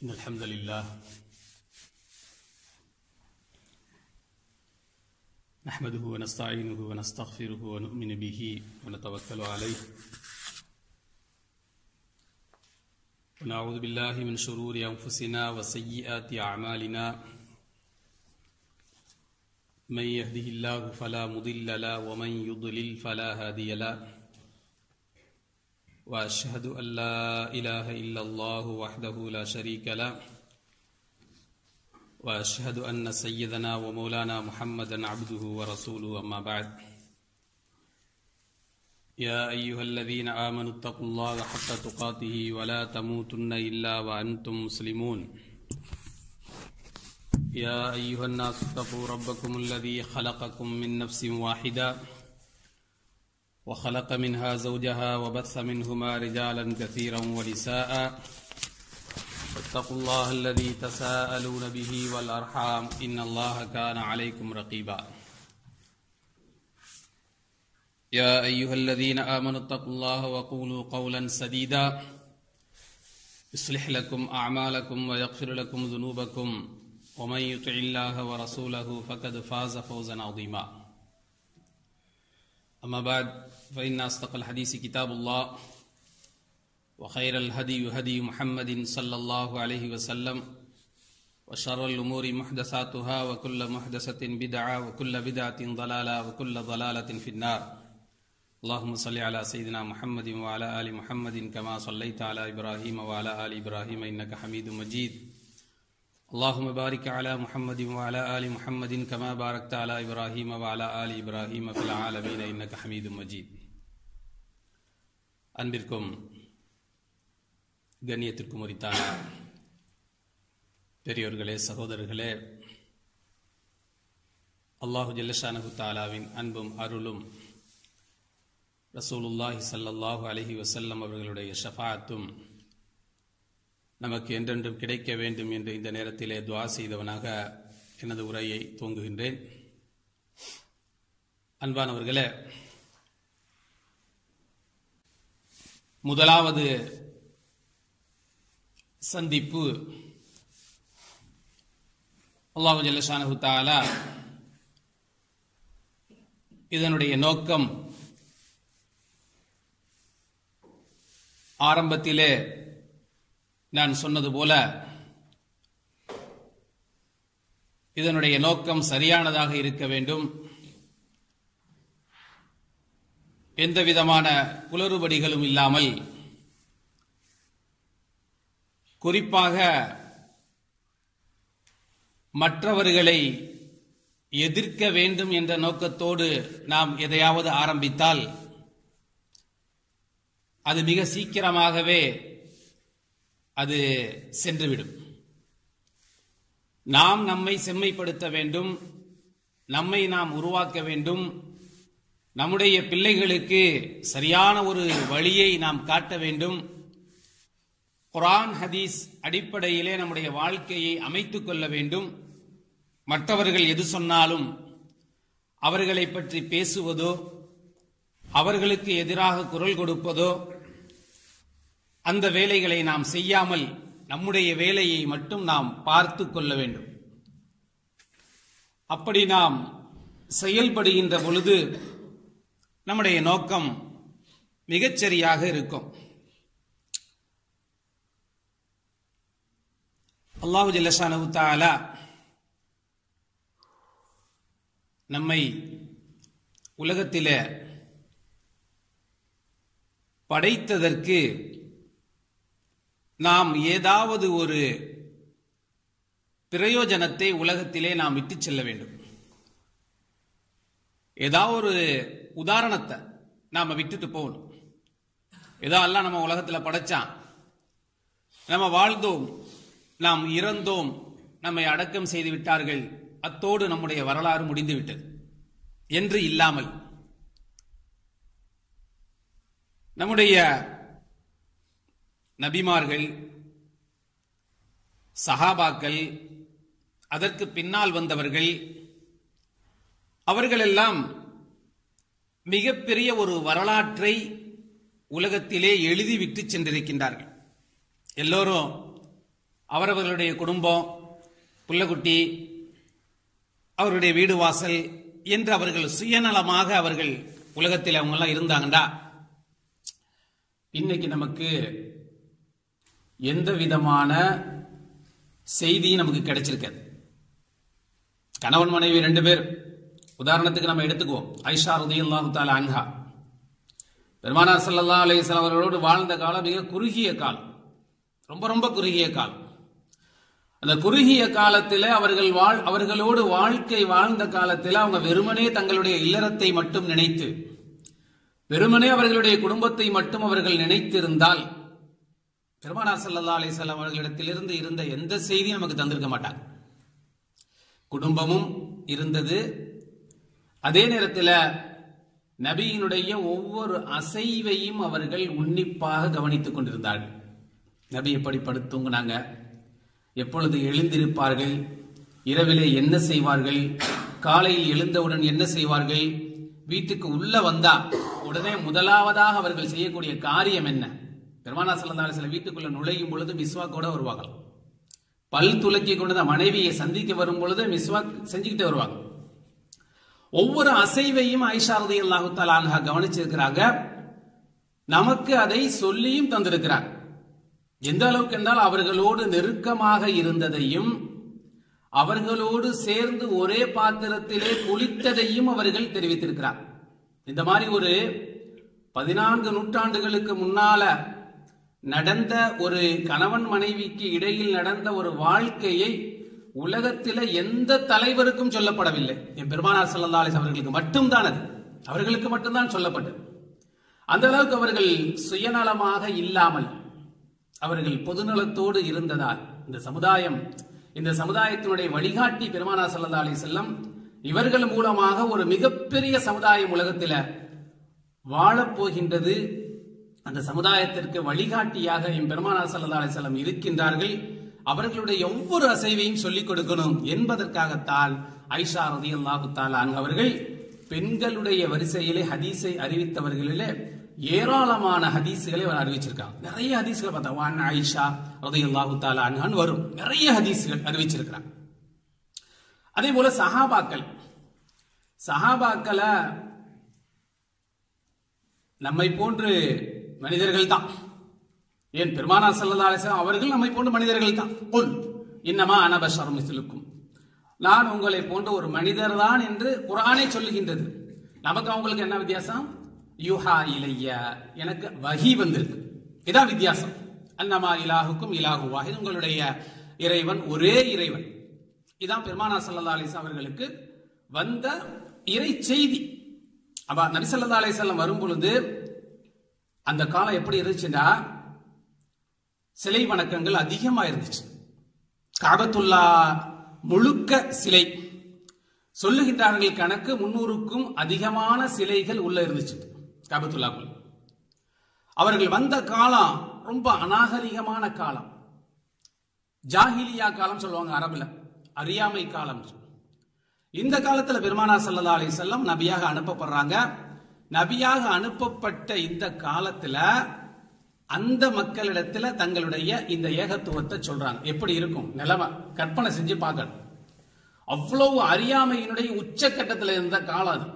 إن الحمد لله نحمده ونستعينه ونستغفره ونؤمن به ونتوكل عليه ونعوذ بالله من شرور أنفسنا وسيئات أعمالنا من يهده الله فلا مضل له ومن يضلل فلا هادي له واشهد ان لا اله الا الله وحده لا شريك له واشهد ان سيدنا ومولانا محمدا عبده ورسوله اما بعد يا ايها الذين امنوا اتقوا الله حق تقاته ولا تموتن الا وانتم مسلمون يا ايها الناس اتقوا ربكم الذي خلقكم من نفس واحده وخلق منها زوجها وبث منهما رجالا كثيرا ونساء واتقوا الله الذي تساءلون به والارحام ان الله كان عليكم رقيبا يا ايها الذين امنوا اتقوا الله وقولوا قولا سديدا يصلح لكم اعمالكم ويغفر لكم ذنوبكم ومن يطع الله ورسوله فقد فاز فوزا عظيما أما بعد فإن أصدق الحديث كتاب الله وخير الهدي هدي محمد صلى الله عليه وسلم وشر الأمور محدثاتها وكل محدثة بدعة وكل بدعة ضلالة وكل ضلالة في النار اللهم صل على سيدنا محمد وعلى آل محمد كما صليت على إبراهيم وعلى آل إبراهيم إنك حميد مجيد اللهم بارك على محمد وعلى آل محمد كما باركت على إبراهيم وعلى آل إبراهيم في العالمين إنك حميد مجيد அன்பிற்கும் கண்ணியத்திற்கும் உரித்தான பெரியோர்களே சகோதரர்களே அல்லாஹு ஜல்லஷானஹு தாலாவின் அன்பும் அருளும் ரசூலுல்லாஹி சல்லல்லாஹு அலஹி வசல்லம் அவர்களுடைய ஷஃபாத்தும் நமக்கு என்றென்றும் கிடைக்க வேண்டும் என்று இந்த நேரத்திலே துவா செய்தவனாக எனது உரையை துவங்குகின்றேன் அன்பானவர்களே முதலாவது சந்திப்பு அல்லாஹு ஜல்லஷானு தாலா இதனுடைய நோக்கம் ஆரம்பத்திலே நான் சொன்னது போல இதனுடைய நோக்கம் சரியானதாக இருக்க வேண்டும் எந்த விதமான குளறுபடிகளும் இல்லாமல் குறிப்பாக மற்றவர்களை எதிர்க்க வேண்டும் என்ற நோக்கத்தோடு நாம் எதையாவது ஆரம்பித்தால் அது மிக சீக்கிரமாகவே அது சென்றுவிடும் நாம் நம்மை செம்மைப்படுத்த வேண்டும் நம்மை நாம் உருவாக்க வேண்டும் நம்முடைய பிள்ளைகளுக்கு சரியான ஒரு வழியை நாம் காட்ட வேண்டும் குரான் ஹதீஸ் அடிப்படையிலே நம்முடைய வாழ்க்கையை அமைத்துக் கொள்ள வேண்டும் மற்றவர்கள் எது சொன்னாலும் அவர்களை பற்றி பேசுவதோ அவர்களுக்கு எதிராக குரல் கொடுப்பதோ அந்த வேலைகளை நாம் செய்யாமல் நம்முடைய வேலையை மட்டும் நாம் பார்த்து கொள்ள வேண்டும் அப்படி நாம் செயல்படுகின்ற பொழுது நம்முடைய நோக்கம் மிகச்சரியாக இருக்கும் அல்லாஹு ஜல்லஷானு தாலா நம்மை உலகத்திலே படைத்ததற்கு நாம் ஏதாவது ஒரு பிரயோஜனத்தை உலகத்திலே நாம் விட்டு செல்ல வேண்டும் ஏதாவது ஒரு உதாரணத்தை நாம விட்டுட்டு போகணும் ஏதோ எல்லாம் நம்ம உலகத்தில் படைச்சான் நம்ம வாழ்ந்தோம் நாம் இறந்தோம் நம்மை அடக்கம் செய்து விட்டார்கள் அத்தோடு நம்முடைய வரலாறு முடிந்து விட்டது என்று இல்லாமல் நம்முடைய நபிமார்கள் சஹாபாக்கள் அதற்கு பின்னால் வந்தவர்கள் அவர்களெல்லாம் மிகப்பெரிய ஒரு வரலாற்றை உலகத்திலே எழுதிவிட்டு சென்றிருக்கின்றார்கள் எல்லோரும் அவரவர்களுடைய குடும்பம் புள்ளக்குட்டி அவருடைய வீடு வாசல் என்று அவர்கள் சுயநலமாக அவர்கள் உலகத்தில் அவங்க எல்லாம் இருந்தாங்கடா இன்னைக்கு நமக்கு எந்த விதமான செய்தியும் நமக்கு கிடைச்சிருக்காது கணவன் மனைவி ரெண்டு பேர் உதாரணத்துக்கு நம்ம எடுத்துக்குவோம் ஐஷா ரதியல்லாஹு தாலா அன்ஹா பெருமானார் ஸல்லல்லாஹு அலைஹி வஸல்லம் அவர்களோடு வாழ்ந்த காலம் மிக குறுகிய காலம் ரொம்ப ரொம்ப குறுகிய காலம் அந்த குறுகிய காலத்தில் அவர்கள் வாழ் அவர்களோடு வாழ்க்கை வாழ்ந்த காலத்தில் அவங்க வெறுமனே தங்களுடைய இல்லறத்தை மட்டும் நினைத்து வெறுமனே அவர்களுடைய குடும்பத்தை மட்டும் அவர்கள் நினைத்திருந்தால் பெருமானார் ஸல்லல்லாஹு அலைஹி வஸல்லம் அவர்களிடத்திலிருந்து இருந்த எந்த செய்தியும் நமக்கு தந்திருக்க மாட்டாங்க குடும்பமும் இருந்தது அதே நேரத்தில் நபியினுடைய ஒவ்வொரு அசைவையும் அவர்கள் உன்னிப்பாக கவனித்துக் கொண்டிருந்தார்கள் நபி எப்படி படுத்து தூங்குனாங்க எப்பொழுது எழுந்திருப்பார்கள் இரவிலே என்ன செய்வார்கள் காலையில் எழுந்தவுடன் என்ன செய்வார்கள் வீட்டுக்கு உள்ள வந்தா உடனே முதலாவதாக அவர்கள் செய்யக்கூடிய காரியம் என்ன பெருமானா சல்லல்லாஹு சில வீட்டுக்குள்ள நுழையும் பொழுது மிஸ்வாக்கோட வருவாங்க பல் துலக்கி கொண்டு தான் மனைவியை சந்திக்க வரும் பொழுது மிஸ்வாக் செஞ்சுக்கிட்டே வருவாங்க ஒவ்வொரு அசைவையும் ஐஷா ரதி அல்லாஹு தாலா கவனிச்சிருக்கிறாங்க நமக்கு அதை சொல்லியும் தந்திருக்கிறார் எந்த அளவுக்கு என்றால் அவர்களோடு நெருக்கமாக இருந்ததையும் அவர்களோடு சேர்ந்து ஒரே பாத்திரத்திலே குளித்ததையும் அவர்கள் தெரிவித்திருக்கிறார் இந்த மாதிரி ஒரு பதினான்கு நூற்றாண்டுகளுக்கு முன்னால நடந்த ஒரு கணவன் மனைவிக்கு இடையில் நடந்த ஒரு வாழ்க்கையை உலகத்தில எந்த தலைவருக்கும் சொல்லப்படவில்லை என் பெருமானார் ஸல்லல்லாஹு அலைஹி அவர்களுக்கு மட்டும்தான் அது அவர்களுக்கு மட்டும்தான் சொல்லப்பட்டது அந்த அளவுக்கு அவர்கள் சுயநலமாக இல்லாமல் அவர்கள் பொதுநலத்தோடு இருந்ததால் இந்த சமுதாயம் இந்த சமுதாயத்தினுடைய வழிகாட்டி பெருமானா ஸல்லல்லாஹு அலைஹி செல்லம் இவர்கள் மூலமாக ஒரு மிகப்பெரிய சமுதாயம் உலகத்தில் வாழப் போகின்றது அந்த சமுதாயத்திற்கு வழிகாட்டியாக என் பெருமானா ஸல்லல்லாஹு அலைஹி வஸல்லம் இருக்கின்றார்கள் அவர்களுடைய ஒவ்வொரு அசைவையும் சொல்லிக் கொடுக்கணும் என்பதற்காகத்தான் ஐஷா ரதியல்லாஹு தஆலா அவர்கள் பெண்களுடைய வரிசையிலே ஹதீஸை அறிவித்தவர்களிலே ஏராளமான ஹதீஸுகளை அவர் அறிவிச்சிருக்காங்க நிறைய ஹதீஸ்களை பார்த்தா வான் ஆயிஷா ரதியல்லாஹு தஆலா அன்ஹான்னு வரும் நிறைய ஹதீஸ்கள் அறிவிச்சிருக்கிறாங்க அதே போல சஹாபாக்கள் சஹாபாக்களை நம்மை போன்று மனிதர்கள் தான் ஏன் பெருமானா சல்லா அலிஸ்லாம் அவர்கள் நம்மை போன்ற மனிதர்கள் தான் புல் இன்னமா அனபஷரம் மிசிலுக்கும் நான் உங்களை போன்ற ஒரு மனிதர் தான் என்று குரானே சொல்லுகின்றது நமக்கு அவங்களுக்கு என்ன வித்தியாசம் யூஹா இலைய எனக்கு வகி வந்திருக்கு இதான் வித்தியாசம் அன்னமா இலாஹுக்கும் இலாஹு வாஹித் உங்களுடைய இறைவன் ஒரே இறைவன் இதான் பெருமானா சல்லா அலிஸ்லாம் அவர்களுக்கு வந்த இறை செய்தி அப்ப நபி ஸல்லல்லாஹு அலைஹி வஸல்லம் வரும் பொழுது அந்த காலம் எப்படி இருந்துச்சுன்னா சிலை வணக்கங்கள் அதிகமா இருந்துச்சு காபத்துல்லா முழுக்க சிலை சொல்லுகின்றார்கள் கணக்கு முன்னூறுக்கும் அதிகமான சிலைகள் உள்ள இருந்துச்சு காபத்துல்லாக்குள் அவர்கள் வந்த காலம் ரொம்ப அநாகரிகமான காலம் ஜாஹிலியா காலம் சொல்லுவாங்க அரபுல அறியாமை காலம் இந்த காலத்துல பெருமானா சல்லா அலி செல்லம் நபியாக அனுப்பப்படுறாங்க நபியாக அனுப்பப்பட்ட இந்த காலத்துல அந்த மக்களிடத்துல தங்களுடைய இந்த ஏகத்துவத்தை சொல்றாங்க எப்படி இருக்கும் நிலைமை கற்பனை செஞ்சு பார்க்கணும் அவ்வளவு அறியாமையினுடைய உச்சக்கட்டத்தில் இருந்த காலம் அது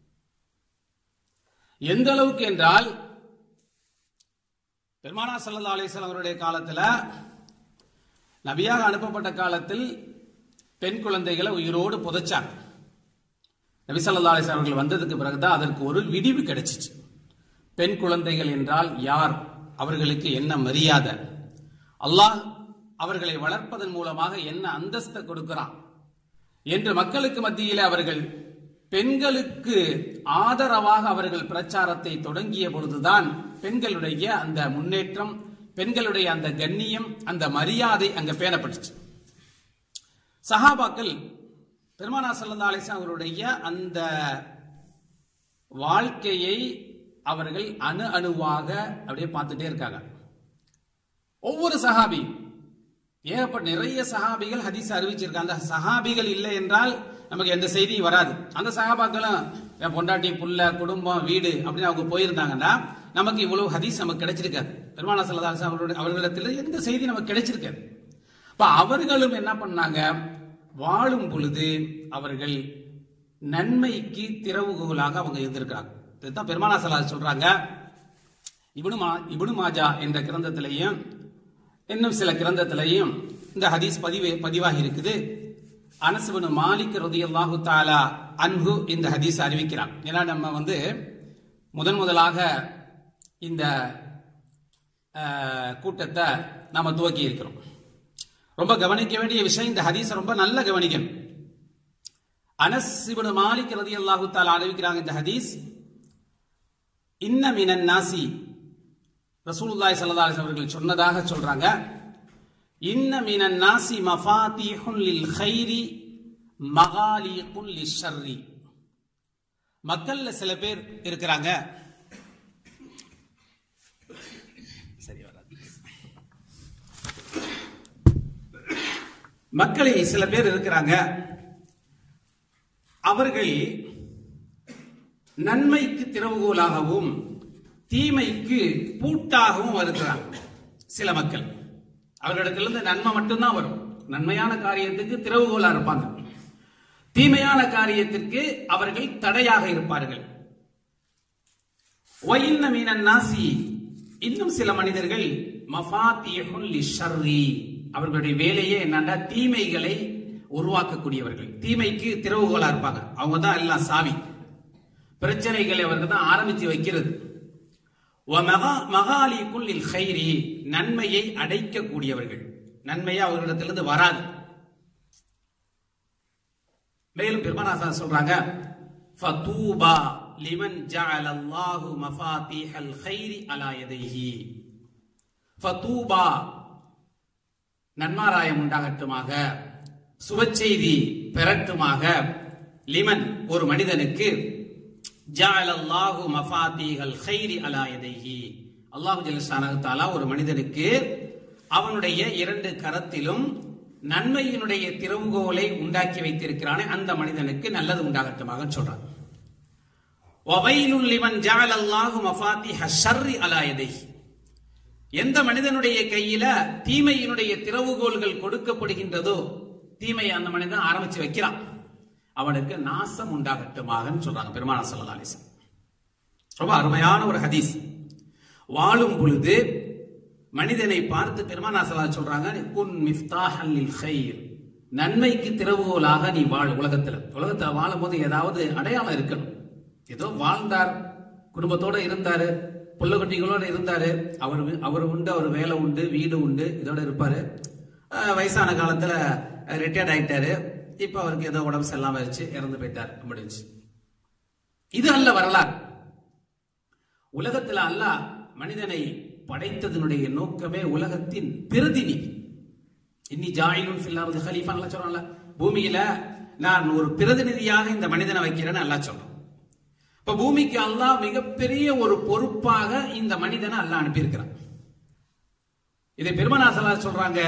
எந்த அளவுக்கு என்றால் பெருமானா சல்லா அலிஸ்லாம் அவருடைய காலத்துல நபியாக அனுப்பப்பட்ட காலத்தில் பெண் குழந்தைகளை உயிரோடு புதைச்சாங்க நபி ஸல்லல்லாஹு அலைஹி வஸல்லம் அவர்கள் வந்ததுக்கு பிறகுதான் அதற்கு ஒரு விடிவு கிடைச்சிச்சு பெண் குழந்தைகள் என்றால் யார் அவர்களுக்கு என்ன மரியாதை அல்லாஹ் அவர்களை வளர்ப்பதன் மூலமாக என்ன அந்தஸ்தை கொடுக்கிறான் என்று மக்களுக்கு மத்தியில் அவர்கள் பெண்களுக்கு ஆதரவாக அவர்கள் பிரச்சாரத்தை தொடங்கிய பொழுதுதான் பெண்களுடைய அந்த முன்னேற்றம் பெண்களுடைய அந்த கண்ணியம் அந்த மரியாதை அங்க பேணப்பட்டுச்சு சஹாபாக்கள் பெருமானா சல்லா அலிஸ்லாம் அவருடைய அந்த வாழ்க்கையை அவர்கள் அணு அணுவாக அப்படியே பார்த்துட்டே இருக்காங்க ஒவ்வொரு சஹாபி ஏகப்பட்ட நிறைய சஹாபிகள் ஹதீஸ் அறிவிச்சிருக்காங்க அந்த சஹாபிகள் இல்லை என்றால் நமக்கு எந்த செய்தியும் வராது அந்த சஹாபாக்களும் என் பொண்டாட்டி புள்ள குடும்பம் வீடு அப்படின்னு அவங்க போயிருந்தாங்கன்னா நமக்கு இவ்வளவு ஹதீஸ் நமக்கு கிடைச்சிருக்காது பெருமானா சல்லா அலிஸ்லாம் அவர்களுடைய அவர்களிடத்தில் எந்த செய்தி நமக்கு கிடைச்சிருக்காது இப்ப அவர்களும் என்ன பண்ணாங்க வாழும் பொழுது அவர்கள் நன்மைக்கு திறவுகோலாக அவங்க இருந்திருக்கிறாங்க இதுதான் பெருமானா சலாஹ் சொல்றாங்க இப்னு மா இப்னு மாஜா என்ற கிரந்தத்திலையும் இன்னும் சில கிரந்தத்திலையும் இந்த ஹதீஸ் பதிவு பதிவாகி இருக்குது அனசுபனு மாலிக் ரதியல்லாஹு தாலா அன்ஹு இந்த ஹதீஸ் அறிவிக்கிறான் ஏன்னா நம்ம வந்து முதன் முதலாக இந்த அஹ், கூட்டத்தை நாம துவக்கி இருக்கிறோம் ரொம்ப கவனிக்க வேண்டிய விஷயம் இந்த ஹதீஸை ரொம்ப நல்ல கவனிக்கணும் அனஸ் இப்னு மாலிக் ரதியல்லாஹு தாலா அறிவிக்கிறாங்க இந்த ஹதீஸ் இன்ன மினன் நாசி ரசூலுல்லாஹி ஸல்லல்லாஹு அலைஹி வஸல்லம் அவர்கள் சொன்னதாக சொல்றாங்க இன்ன மினன் நாசி மஃபாத்திஹுன் லில் கைரி மகாலிகுன் லிஷர்ரி மக்கள்ல சில பேர் இருக்கிறாங்க சரி வராது மக்களில் சில பேர் இருக்கிறாங்க அவர்கள் நன்மைக்கு திறவுகோலாகவும் தீமைக்கு பூட்டாகவும் இருக்கிறாங்க சில மக்கள் அவர்களிடத்திலிருந்து நன்மை மட்டும்தான் வரும் நன்மையான காரியத்துக்கு திறவுகோலா இருப்பாங்க தீமையான காரியத்திற்கு அவர்கள் தடையாக இருப்பார்கள் ஒயின்ன மீனன் நாசி இன்னும் சில மனிதர்கள் மஃபாத்தியஹுன் லிஷர்ரி அவர்களுடைய வேலையே என்னன்னா தீமைகளை உருவாக்கக்கூடியவர்கள் தீமைக்கு திறவுகோலா இருப்பாங்க அவங்க தான் எல்லாம் சாவி பிரச்சனைகளை அவர்கள் தான் ஆரம்பிச்சு வைக்கிறது மகாலி குல்லில் ஹைரி நன்மையை அடைக்கக்கூடியவர்கள் நன்மையை அவர்களிடத்திலிருந்து வராது மேலும் பெருமானாசா சொல்றாங்க ஃபதூபா லிமன் ஜஅல அல்லாஹு மஃபாத்திஹல் கைரி அலா யதைஹி ஃபதூபா நன்மாராயம் உண்டாகட்டுமாக சுபச்செய்தி பெறட்டுமாக லிமன் ஒரு மனிதனுக்கு ஜஅல அல்லாஹு மஃபாத்திஹல் கைரி அலா யதைஹி அல்லாஹு ஜல்லஷானஹு தஆலா ஒரு மனிதனுக்கு அவனுடைய இரண்டு கரத்திலும் நன்மையினுடைய திறவுகோலை உண்டாக்கி வைத்திருக்கிறானே அந்த மனிதனுக்கு நல்லது உண்டாகட்டுமாக சொல்றான் வவைலுல் லிமன் ஜஅல அல்லாஹு மஃபாத்திஹ ஷர்ரி அலா யதைஹி எந்த மனிதனுடைய கையில தீமையினுடைய திறவுகோல்கள் கொடுக்கப்படுகின்றதோ தீமையை அந்த மனிதன் ஆரம்பிச்சு வைக்கிறான் அவனுக்கு நாசம் உண்டாகட்டுமாகன்னு சொல்றாங்க பெருமான சல்லா அலிசன் ரொம்ப அருமையான ஒரு ஹதீஸ் வாழும் பொழுது மனிதனை பார்த்து பெருமானா சல்லா சொல்றாங்க குன் மிஃப்தாஹல் லில் கைர் நன்மைக்கு திறவுகோலாக நீ வாழ் உலகத்துல உலகத்துல வாழும் போது ஏதாவது அடையாளம் இருக்கணும் ஏதோ வாழ்ந்தார் குடும்பத்தோட இருந்தாரு புள்ள குட்டிகளோட இருந்தாரு அவர் வி- அவர் உண்டு அவர் வேலை உண்டு வீடு உண்டு இதோட இருப்பாரு அஹ் வயசான காலத்துல ரிட்டையர்ட் ஆயிட்டாரு இப்ப அவருக்கு ஏதோ உடம்பு சரியில்லாம இருந்துச்சு இறந்து போயிட்டார் முடிஞ்சு இது அல்ல வரலாறு உலகத்துல அல்லாஹ் மனிதனை படைத்ததனுடைய நோக்கமே உலகத்தின் பிரதிநிதி இன்னி ஜாயிலும் ஃபில்லாவது ஹலீஃபான்லாம் சொல்றான்ல பூமியில நான் ஒரு பிரதிநிதியாக இந்த மனிதனை வைக்கிறேன்னு அல்லாஹ் சொல்றான் இப்ப பூமிக்கு அல்லாஹ் மிகப்பெரிய ஒரு பொறுப்பாக இந்த மனிதனை அல்லாஹ் அனுப்பியிருக்கிறான் இதை பெருமனாசலா சொல்றாங்க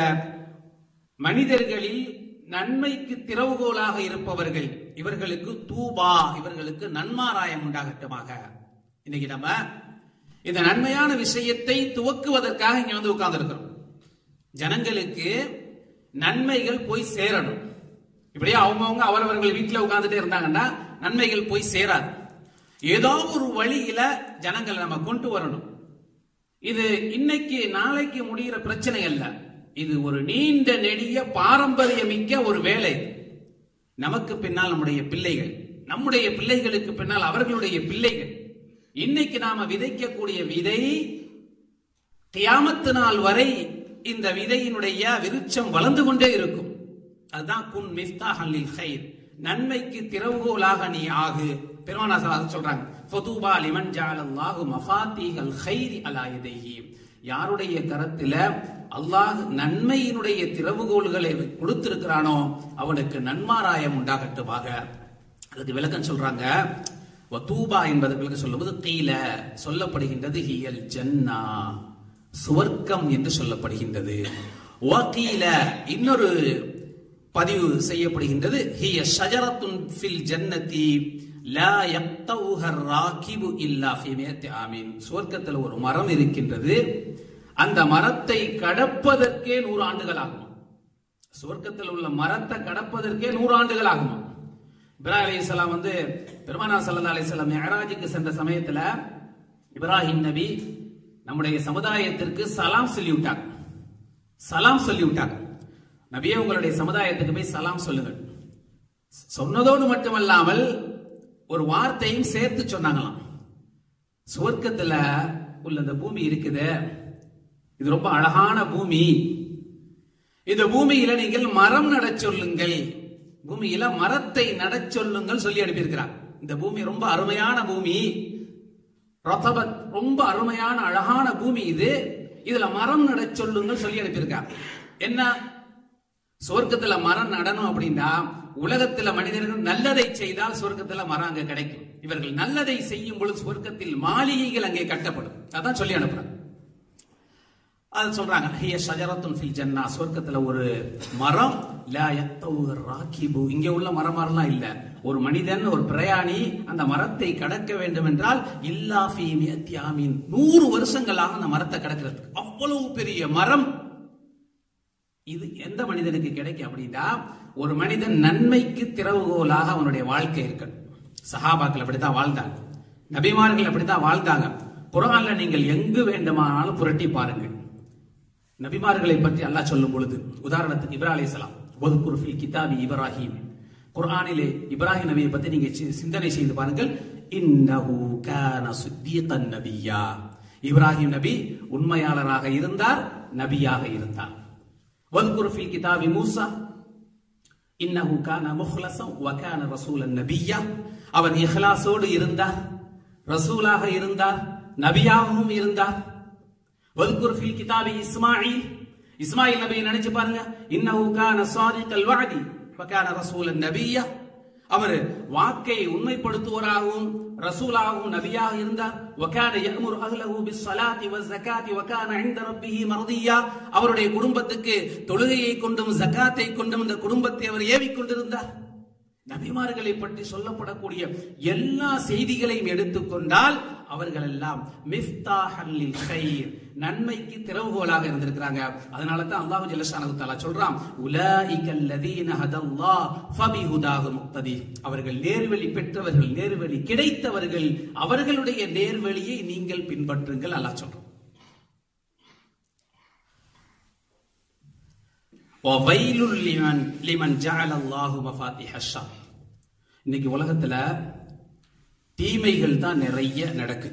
மனிதர்களில் நன்மைக்கு திறவுகோலாக இருப்பவர்கள் இவர்களுக்கு தூபா இவர்களுக்கு நன்மாராயம் உண்டாகட்டுமாக இன்னைக்கு நம்ம இந்த நன்மையான விஷயத்தை துவக்குவதற்காக இங்க வந்து உட்கார்ந்து ஜனங்களுக்கு நன்மைகள் போய் சேரணும் இப்படியே அவங்கவுங்க அவரவர்கள் வீட்டில் உட்கார்ந்துட்டே இருந்தாங்கன்னா நன்மைகள் போய் சேராது ஏதோ ஒரு வழியில ஜனங்களை நம்ம கொண்டு வரணும் இது இன்னைக்கு நாளைக்கு முடிகிற பிரச்சனை அல்ல இது ஒரு நீண்ட நெடிய பாரம்பரியமிக்க ஒரு வேலை நமக்கு பின்னால் நம்முடைய பிள்ளைகள் நம்முடைய பிள்ளைகளுக்கு பின்னால் அவர்களுடைய பிள்ளைகள் இன்னைக்கு நாம விதைக்கக்கூடிய விதை கியாமத்து நாள் வரை இந்த விதையினுடைய விருட்சம் வளர்ந்து கொண்டே இருக்கும் அதுதான் குன் மிஃப்தாஹன் லில் கைர் நன்மைக்கு திறவுகோலாக நீ ஆகு பெருமானாசல் அதை சொல்றாங்க ஃபதூபா லிமன் ஜஅலல்லாஹு மஃபாத்தீஹல் கைரி அலா யதைஹி யாருடைய கரத்துல அல்லாஹ் நன்மையினுடைய திறவுகோல்களை கொடுத்திருக்கிறானோ அவனுக்கு நன்மாராயம் உண்டாகட்டுமாக அதுக்கு விளக்கம் சொல்றாங்க வதூபா என்பதற்கு விளக்கம் சொல்லும்போது கீழ சொல்லப்படுகின்றது ஹியல் ஜன்னா சுவர்க்கம் என்று சொல்லப்படுகின்றது வகீல இன்னொரு பதிவு செய்யப்படுகின்றது ஹிய ஷஜரத்துன் ஃபில் ஜன்னதி லா யக்தவுஹ ராகிபு இல்லா ஃபி மியத்தி ஆமீன் சுவர்க்கத்தில் ஒரு மரம் இருக்கின்றது அந்த மரத்தை கடப்பதற்கே நூறு ஆண்டுகள் ஆகும் சுவர்க்கத்தில் உள்ள மரத்தை கடப்பதற்கே நூறாண்டுகள் ஆகுமா இப்ராஹிம் அலைஹிஸ்ஸலாம் வந்து பெருமானா சல்லா அலிஸ்லாம் மெஹராஜுக்கு சென்ற சமயத்துல இப்ராஹிம் நபி நம்முடைய சமுதாயத்திற்கு சலாம் சொல்லி விட்டாங்க சலாம் சொல்லி விட்டாங்க நபியே உங்களுடைய சமுதாயத்துக்கு போய் சலாம் சொல்லுங்கள் சொன்னதோடு மட்டுமல்லாமல் ஒரு வார்த்தையும் சேர்த்து சொன்னாங்களாம் சுவர்க்கத்துல உள்ள இந்த பூமி இருக்குது இது ரொம்ப அழகான பூமி இந்த பூமியில நீங்கள் மரம் நடச் சொல்லுங்கள் பூமியில மரத்தை நடச் சொல்லுங்கள் சொல்லி அனுப்பியிருக்கிறார் இந்த பூமி ரொம்ப அருமையான பூமி ரதபத் ரொம்ப அருமையான அழகான பூமி இது இதுல மரம் நடச் சொல்லுங்கள் சொல்லி அனுப்பியிருக்கார் என்ன சொர்க்கத்துல மரம் நடணும் அப்படின்னா உலகத்துல மனிதர்கள் நல்லதை செய்தால் சொர்க்கத்துல மரம் அங்க கிடைக்கும் இவர்கள் நல்லதை செய்யும் பொழுது சொர்க்கத்தில் மாளிகைகள் அங்கே கட்டப்படும் அதான் சொல்லி அனுப்புறாங்க அது சொல்றாங்க ஹிய ஷஜரத்துன் ஃபில் ஜன்னா சொர்க்கத்துல ஒரு மரம் லா யத்தவு ராக்கிபு இங்க உள்ள மரம் மரம்லாம் இல்ல ஒரு மனிதன் ஒரு பிரயாணி அந்த மரத்தை கடக்க வேண்டும் என்றால் இல்லா ஃபீ மியத்யாமின் நூறு வருஷங்களாக அந்த மரத்தை கடக்கிறதுக்கு அவ்வளவு பெரிய மரம் இது எந்த மனிதனுக்கு கிடைக்கும் அப்படின்னா ஒரு மனிதன் நன்மைக்கு திறவுகோலாக அவனுடைய வாழ்க்கை இருக்கணும் சஹாபாக்கள் அப்படித்தான் வாழ்ந்தாங்க நபிமார்கள் அப்படித்தான் வாழ்ந்தாங்க குரான்ல நீங்கள் எங்கு வேண்டுமானாலும் புரட்டி பாருங்கள் நபிமார்களை பற்றி அல்லாஹ் சொல்லும் பொழுது உதாரணத்துக்கு இப்ரா அலைஹிஸ்ஸலாம் ஒதுக்குர் ஃபில் கிதாபி இப்ராஹிம் குர்ஆனிலே இப்ராஹிம் நபியை பற்றி நீங்க சி- சிந்தனை செய்து பாருங்கள் இன்னஹு கான சுத்தீகன் நபியா இப்ராஹிம் நபி உண்மையாளராக இருந்தார் நபியாக இருந்தார் ஒதுக்குர் ஃபில் கிதாபி மூசா இன்னஹு கான முஹ்லஸன் வ கான ரசூலன் நபியா அவர் இஹ்லாஸோடு இருந்தார் ரசூலாக இருந்தார் நபியாகவும் இருந்தார் வல்குர் ஃபில் கிதாபி இஸ்மாயில் இஸ்மாயில் நபியை நினைச்சு பாருங்க இன்னஹு கான சாதிகல் வஅதி வ கான ரசூலன் நபியா அவர் வாக்கை உண்மைப்படுத்துவராகவும் ரசூலாகவும் நபியாக இருந்தார் وكان يأمر أهله بالصلاة والزكاة وكان عند ربه مرضيا அவருடைய குடும்பத்துக்கு தொழுகையை கொண்டும் ஜகாத்தை கொண்டும் இந்த குடும்பத்தை அவர் ஏவிக் கொண்டிருந்தார் நபிமார்களை பற்றி சொல்லப்படக்கூடிய எல்லா செய்திகளையும் எடுத்துக்கொண்டால் அவர்கள் எல்லாம் மிஃப்தாஹல் லில் கைர் நன்மைக்கு திறவுகோலாக இருந்திருக்கிறாங்க அதனால தான் அல்லாஹ் ஜல்லஷானஹு தஆலா சொல்றான் உலாயிகல் லதீன ஹதல்லாஹ் ஃபபிஹுதாஹு முக்ததி அவர்கள் நேர்வழி பெற்றவர்கள் நேர்வழி கிடைத்தவர்கள் அவர்களுடைய நேர்வழியை நீங்கள் பின்பற்றுங்கள் அல்லாஹ் சொல்றான் وَوَيْلٌ لِمَنْ لِمَنْ جَعَلَ اللَّهُ مَفَاتِحَ الشَّرِّ இன்னைக்கு உலகத்துல தீமைகள் தான் நிறைய நடக்குது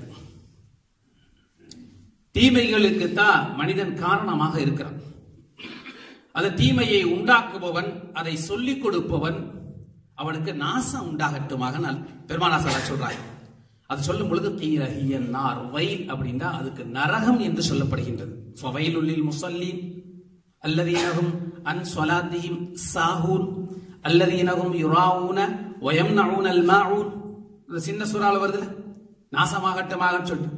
தீமைகளுக்கு தான் மனிதன் காரணமாக இருக்கிறான் அந்த தீமையை உண்டாக்குபவன் அதை சொல்லிக் கொடுப்பவன் அவனுக்கு நாசம் உண்டாகட்டுமாக நான் பெருமானாசலா சொல்றாங்க அது சொல்லும் பொழுது கீரஹியன் நார் வயல் அப்படின்னா அதுக்கு நரகம் என்று சொல்லப்படுகின்றது ஃபவைலுல்லில் முசல்லீன் அல்லதீனகும் அன் சொலாத்திஹிம் சாஹூன் அல்லதீனகும் யுராவுன வயம்னஊன அல் மாஊன் இந்த சின்ன சுறால வருதுல நாசமாகட்டுமாக சொல்லிட்டு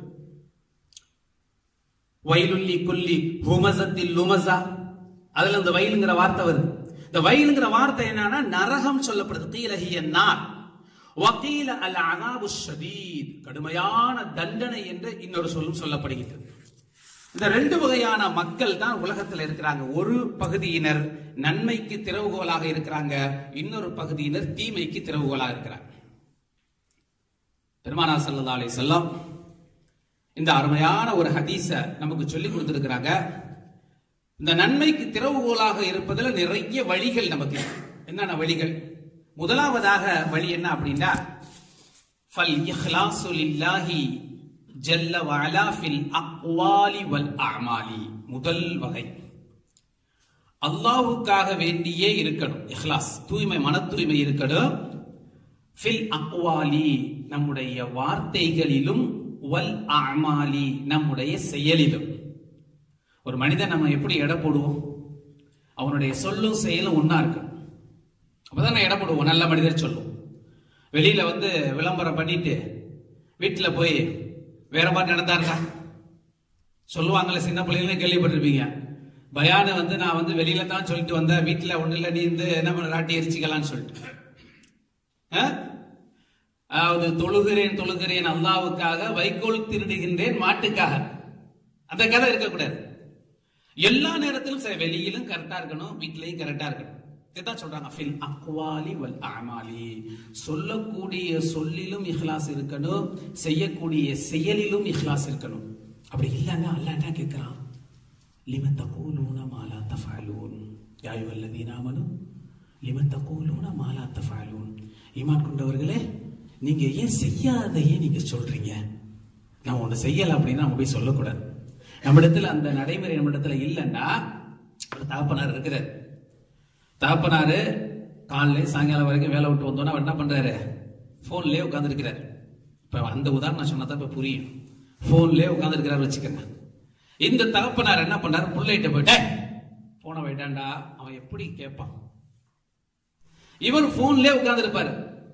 வயலுல்லி குல்லி ஹுமசத்தில் லுமசா அதுல இந்த வயலுங்கிற வார்த்தை வருது இந்த வயலுங்கிற வார்த்தை என்னன்னா நரகம் சொல்லப்படுது கீலஹிய நார் வக்கீல அல் அனாபு ஷதீத் கடுமையான தண்டனை என்று இன்னொரு சொல்லும் சொல்லப்படுகின்றது இந்த ரெண்டு வகையான மக்கள் தான் உலகத்தில் இருக்கிறாங்க ஒரு பகுதியினர் நன்மைக்கு திறவுகோலாக இருக்கிறாங்க இன்னொரு பகுதியினர் தீமைக்கு திறவுகோலாக இருக்கிறாங்க பெருமானா சல்லா அலி செல்லம் இந்த அருமையான ஒரு ஹதீஸ நமக்கு சொல்லி கொடுத்திருக்கிறாங்க இந்த நன்மைக்கு திறவுகோலாக இருப்பதில் நிறைய வழிகள் நமக்கு இருக்கு. என்னென்ன வழிகள் முதலாவதாக வழி என்ன அப்படின்னா ஃபல் இஹ்லாசு லில்லாஹி ஜல்ல வஅலா ஃபில் அக்வாலி வல் அமாலி முதல் வகை அல்லாஹ்வுக்காக வேண்டியே இருக்கணும் இஹ்லாஸ் தூய்மை மன தூய்மை இருக்கணும் ஃபில் அக்வாலி நம்முடைய வார்த்தைகளிலும் வல் அமாலி நம்முடைய செயலிலும் ஒரு மனிதன் நம்ம எப்படி எடை போடுவோம் அவனுடைய சொல்லும் செயலும் ஒண்ணா இருக்கு அப்பதான் நான் எடை போடுவோம் நல்ல மனிதர் சொல்லுவோம் வெளியில வந்து விளம்பரம் பண்ணிட்டு வீட்டுல போய் வேற மாதிரி நடந்தாருக்கா சொல்லுவாங்கல்ல சின்ன பிள்ளைங்களே கேள்விப்பட்டிருப்பீங்க பயானை வந்து நான் வந்து வெளியில தான் சொல்லிட்டு வந்தேன் வீட்டுல ஒண்ணு இல்ல நீ வந்து என்ன பண்ண ராட்டி எரிச்சிக்கலாம்னு சொல்லிட்டு ஆ? அதாவது தொழுகிறேன் தொழுகிறேன் அல்லாவுக்காக வைக்கோல் திருடுகின்றேன் மாட்டுக்காக அந்த கதை இருக்கக்கூடாது எல்லா நேரத்திலும் சரி வெளியிலும் கரெக்டா இருக்கணும் வீட்லயும் கரெக்டா இருக்கணும் இதுதான் சொல்றாங்க ஃபில் அக்வாலி வல் அமாலி சொல்லக்கூடிய சொல்லிலும் இஹ்லாஸ் இருக்கணும் செய்யக்கூடிய செயலிலும் இஹ்லாஸ் இருக்கணும் அப்படி இல்லைன்னா அல்லாஹ் என்ன கேட்கிறான் லிம தகூலூன மாலா தஃபஅலூன் யா அய்யுஹல்லதீன ஆமனு லிம தகூலூன மாலா தஃபஅலூன் ஈமான் கொண்டவர்களே நீங்க ஏன் செய்யாதையே நீங்க சொல்றீங்க நான் ஒண்ணு செய்யல அப்படின்னா நம்ம போய் சொல்லக்கூடாது நம்மிடத்துல அந்த நடைமுறை நம்மிடத்துல இல்லைன்னா ஒரு தகப்பனார் இருக்கிறார் தகப்பனாரு காலையில சாயங்காலம் வரைக்கும் வேலை விட்டு வந்தோன்னா அவர் என்ன பண்றாரு போன்லயே உட்கார்ந்து இருக்கிறார் இப்ப அந்த உதாரணம் நான் சொன்னதான் இப்ப புரியும் போன்லயே உட்கார்ந்து இருக்கிறார் வச்சுக்கோங்க இந்த தகப்பனார் என்ன பண்றாரு புள்ளைகிட்ட போயிட்டு போன வைட்டாண்டா அவன் எப்படி கேட்பான் இவர் போன்லயே உட்கார்ந்து இருப்பாரு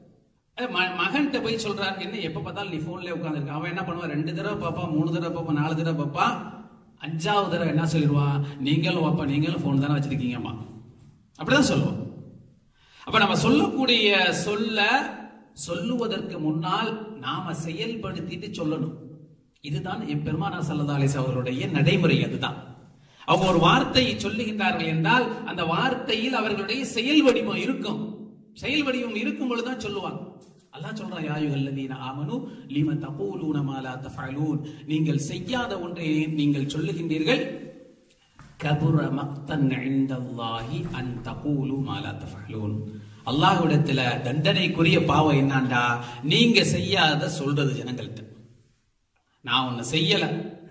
மகன்கிட்ட போய் சொல்றாரு என்ன எப்ப பார்த்தாலும் நீ போன்லயே உட்கார்ந்து அவன் என்ன பண்ணுவான் ரெண்டு தடவை பாப்பா மூணு தடவை பாப்பா நாலு தடவை பாப்பா அஞ்சாவது தடவை என்ன சொல்லிடுவான் நீங்களும் பாப்பா நீங்களும் போன் தானே வச்சிருக்கீங்கம்மா அப்படிதான் சொல்லுவோம் அப்ப நம்ம சொல்லக்கூடிய சொல்ல சொல்லுவதற்கு முன்னால் நாம செயல்படுத்திட்டு சொல்லணும் இதுதான் எம்பெருமானா சல்லா அலிஸ் அவர்களுடைய நடைமுறை அதுதான் அவங்க ஒரு வார்த்தையை சொல்லுகின்றார்கள் என்றால் அந்த வார்த்தையில் அவர்களுடைய செயல் வடிவம் இருக்கும் செயல் வடிவம் இருக்கும் பொழுதுதான் சொல்லுவாங்க அல்லாஹ் சொல்றான் யா அய்யுஹல்லதீன ஆமனு லிம தகூலூன மா லா தஃபஅலூன் நீங்கள் செய்யாத ஒன்றை நீங்கள் சொல்லுகின்றீர்கள் கபுர மக்தன் இந்தல்லாஹி அன் தகூலு மா லா தஃபஅலூன் அல்லாஹ்விடத்துல தண்டனைக்குரிய பாவம் என்னண்டா நீங்க செய்யாத சொல்றது ஜனங்கள்ட்ட நான் ஒன்னு செய்யல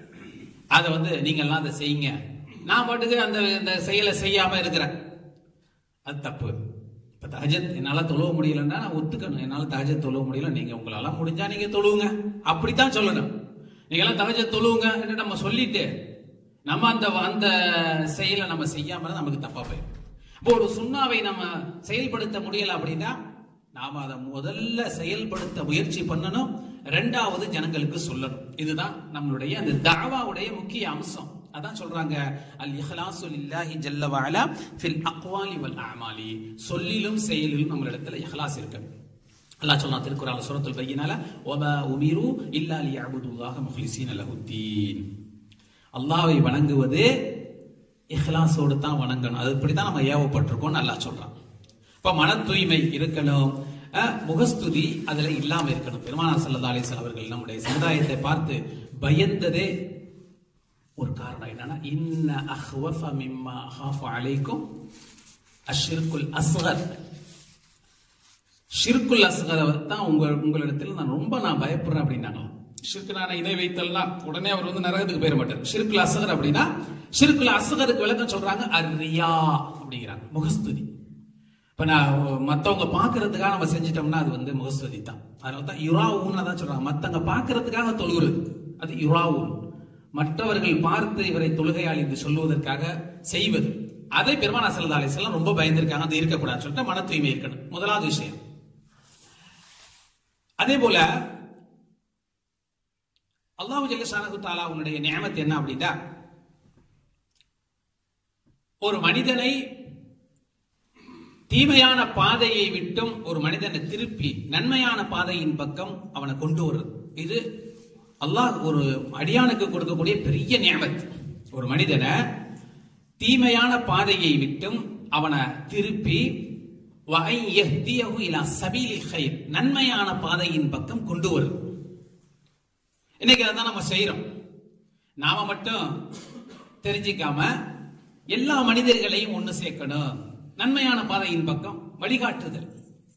அதை வந்து நீங்க எல்லாம் அதை செய்யுங்க நான் பாட்டுக்கு அந்த இந்த செயலை செய்யாம இருக்கிறேன் அது தப்பு இப்ப தஹஜத் என்னால தொழுவ முடியலன்னா நான் ஒத்துக்கணும் என்னால தஹஜத் தொழுவ முடியல நீங்க உங்களால முடிஞ்சா நீங்க தொழுவுங்க அப்படித்தான் சொல்லணும் நீங்க எல்லாம் தஹஜத் தொழுவுங்க என்று நம்ம சொல்லிட்டு நம்ம அந்த அந்த செயலை நம்ம செய்யாம இருந்தா நமக்கு தப்பா போயிடும் இப்போ ஒரு சுண்ணாவை நம்ம செயல்படுத்த முடியல அப்படின்னா நாம அதை முதல்ல செயல்படுத்த முயற்சி பண்ணணும் ரெண்டாவது ஜனங்களுக்கு சொல்லணும் இதுதான் நம்மளுடைய அந்த தாவாவுடைய முக்கிய அம்சம் அதான் சொல்றாங்க அல் இஹ்லாசு லில்லாஹி ஜல்ல வஅலா ஃபில் அக்வாலி வல் அமாலி சொல்லிலும் செயலிலும் நம்மளிடத்துல இஹ்லாஸ் இருக்கு அல்லாஹ் சொல்றான் திருக்குறான் சூரத்துல் பையினால வமா உமிரு இல்லா லியஅபுதுல்லாஹ முஹ்லிஸீன லஹுத்தீன் அல்லாஹ்வை வணங்குவது இஹ்லாஸோடு தான் வணங்கணும் அது இப்படிதான் நம்ம ஏவப்பட்டிருக்கோம் அல்லாஹ் சொல்றான் இப்ப மன தூய்மை இருக்கணும் அஹ், முகஸ்துதி அதுல இல்லாம இருக்கணும் பெருமானார் ஸல்லல்லாஹு அலைஹி வஸல்லம் அவர்கள் நம்முடைய சமுதாயத்தை பார்த்து பயந்ததே ஒரு காரணம் என்னன்னா இன்ன அஹ்வஃப மிம்மா அஹாஃபு அலைக்கும் அஷ்ஷிர்குல் அஸ்கர் ஷிர்குல் அஸ்கரை தான் உங்க உங்களிடத்தில் நான் ரொம்ப நான் பயப்படுறேன் அப்படின்னாங்களாம் ஷிர்குனான இதை வைத்தல்லாம் உடனே அவர் வந்து நரகத்துக்கு போயிட மாட்டார் ஷிர்குல் அஸ்கர் அப்படின்னா ஷிர்குல் அஸ்கருக்கு விளக்கம் சொல்றாங்க அர்ரியா அப்படிங்கிறாங்க முகஸ்துதி இப்ப நான் மத்தவங்க பாக்குறதுக்காக நம்ம செஞ்சிட்டோம்னா அது வந்து முகஸ்துதி தான் அதனால தான் யுராவுன்னு தான் சொல்றாங்க மத்தவங்க பாக்குறதுக்காக தொழுகிறது அது யுராவுன் மற்றவர்கள் பார்த்து இவரை தொழுகையாளி என்று சொல்லுவதற்காக செய்வது அதை பெருமானா சல்லா அலிஸ்லாம் ரொம்ப பயந்திருக்காங்க அது இருக்கக்கூடாதுன்னு சொல்லிட்டு மன தூய்மை இருக்கணும் முதலாவது விஷயம் அதே போல அல்லாஹு ஜல்லஷானஹு தாலா உன்னுடைய நியமத்து என்ன அப்படின்னா ஒரு மனிதனை தீமையான பாதையை விட்டும் ஒரு மனிதனை திருப்பி நன்மையான பாதையின் பக்கம் அவனை கொண்டு வருது இது அல்லாஹ் ஒரு அடியானுக்கு கொடுக்கக்கூடிய பெரிய நியமத் ஒரு மனிதனை தீமையான பாதையை விட்டும் அவனை திருப்பி வஐ யஹ்தியஹு இலா சபீலில் கைர் நன்மையான பாதையின் பக்கம் கொண்டு வரும் இன்னைக்கு அதான் நம்ம செய்யறோம் நாம மட்டும் தெரிஞ்சிக்காம எல்லா மனிதர்களையும் ஒண்ணு சேர்க்கணும் நன்மையான பாதையின் பக்கம் வழிகாட்டுதல்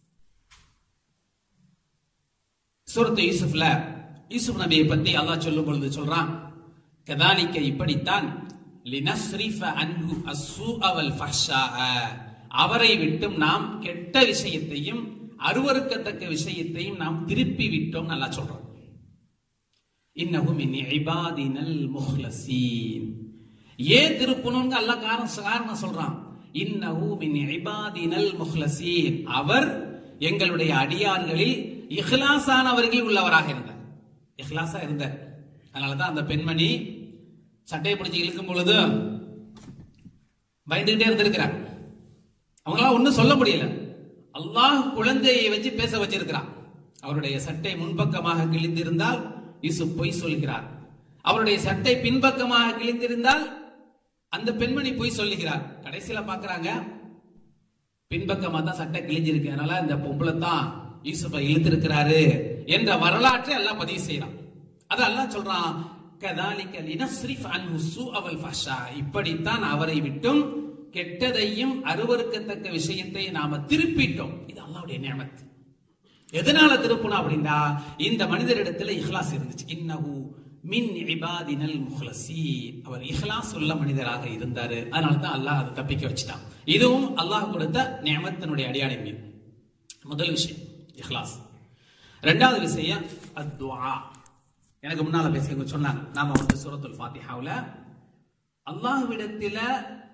சூரத்து யூசுப்ல யூசுப் நபியை பத்தி அல்லாஹ் சொல்லும் பொழுது சொல்றான் கதாலிக்க இப்படித்தான் லினஸ்ரிஃப அன்ஹு அஸ்ஸூஅ வல் ஃபஹ்ஷாஅ அவரை விட்டும் நாம் கெட்ட விஷயத்தையும் அருவருக்கத்தக்க விஷயத்தையும் நாம் திருப்பி விட்டோம் நல்லா சொல்றோம் இன்னஹு மின் இபாதினல் முஹ்லசீன் ஏன் திருப்பணும்னு அல்லாஹ் காரணம் காரணம் சொல்றான் இன்னஹு மின் இபாதினல் முஹ்லசீன் அவர் எங்களுடைய அடியார்களில் இஹ்லாஸானவர்கள் உள்ளவராக இருந்தார் இஹ்லாஸா இருந்தார் அதனாலதான் அந்த பெண்மணி சட்டையை பிடிச்சு இழுக்கும் பொழுது பயந்துகிட்டே இருந்திருக்கிறார் அவங்களால ஒண்ணும் சொல்ல முடியல அல்லாஹ் குழந்தையை வச்சு பேச வச்சிருக்கிறான் அவருடைய சட்டை முன்பக்கமாக கிழிந்திருந்தால் யூசுப் பொய் சொல்கிறார் அவருடைய சட்டை பின்பக்கமாக கிழிந்திருந்தால் அந்த பெண்மணி போய் சொல்லுகிறார் கடைசியில பாக்குறாங்க பின்பக்கமா தான் சட்டை கிழிஞ்சிருக்கு அதனால இந்த பொம்பளை தான் யூசுஃபை இழுத்திருக்கிறாரு என்ற வரலாற்றை எல்லாம் பதிவு செய்யறான் அது அல்லாஹ் சொல்றான் கதாலிக்க லினஸ்ரிஃப் அன்ஹு சூஅவல் ஃபஹ்ஷா இப்படித்தான் அவரை விட்டும் கெட்டதையும் அருவருக்கத்தக்க விஷயத்தை நாம திருப்பிட்டோம் இது அல்லாஹ்வுடைய நியமத் எதனால திருப்பணும் அப்படின்னா இந்த மனிதரிடத்துல இஹ்லாஸ் இருந்துச்சு இன்னஹு மின் இபாதினல் முஹ்லசீன் அவர் இஹ்லாஸ் உள்ள மனிதராக இருந்தாரு அதனால தான் அல்லாஹ் அதை தப்பிக்க வச்சுட்டான் இதுவும் அல்லாஹ் கொடுத்த நியமத்தினுடைய அடியாடை மீது முதல் விஷயம் இஹ்லாஸ் ரெண்டாவது விஷயம் அத்வா எனக்கு முன்னால பேசியவங்க சொன்னாங்க நாம வந்து சூரத்துல் ஃபாத்திஹாவுல அல்லாஹ்விடத்தில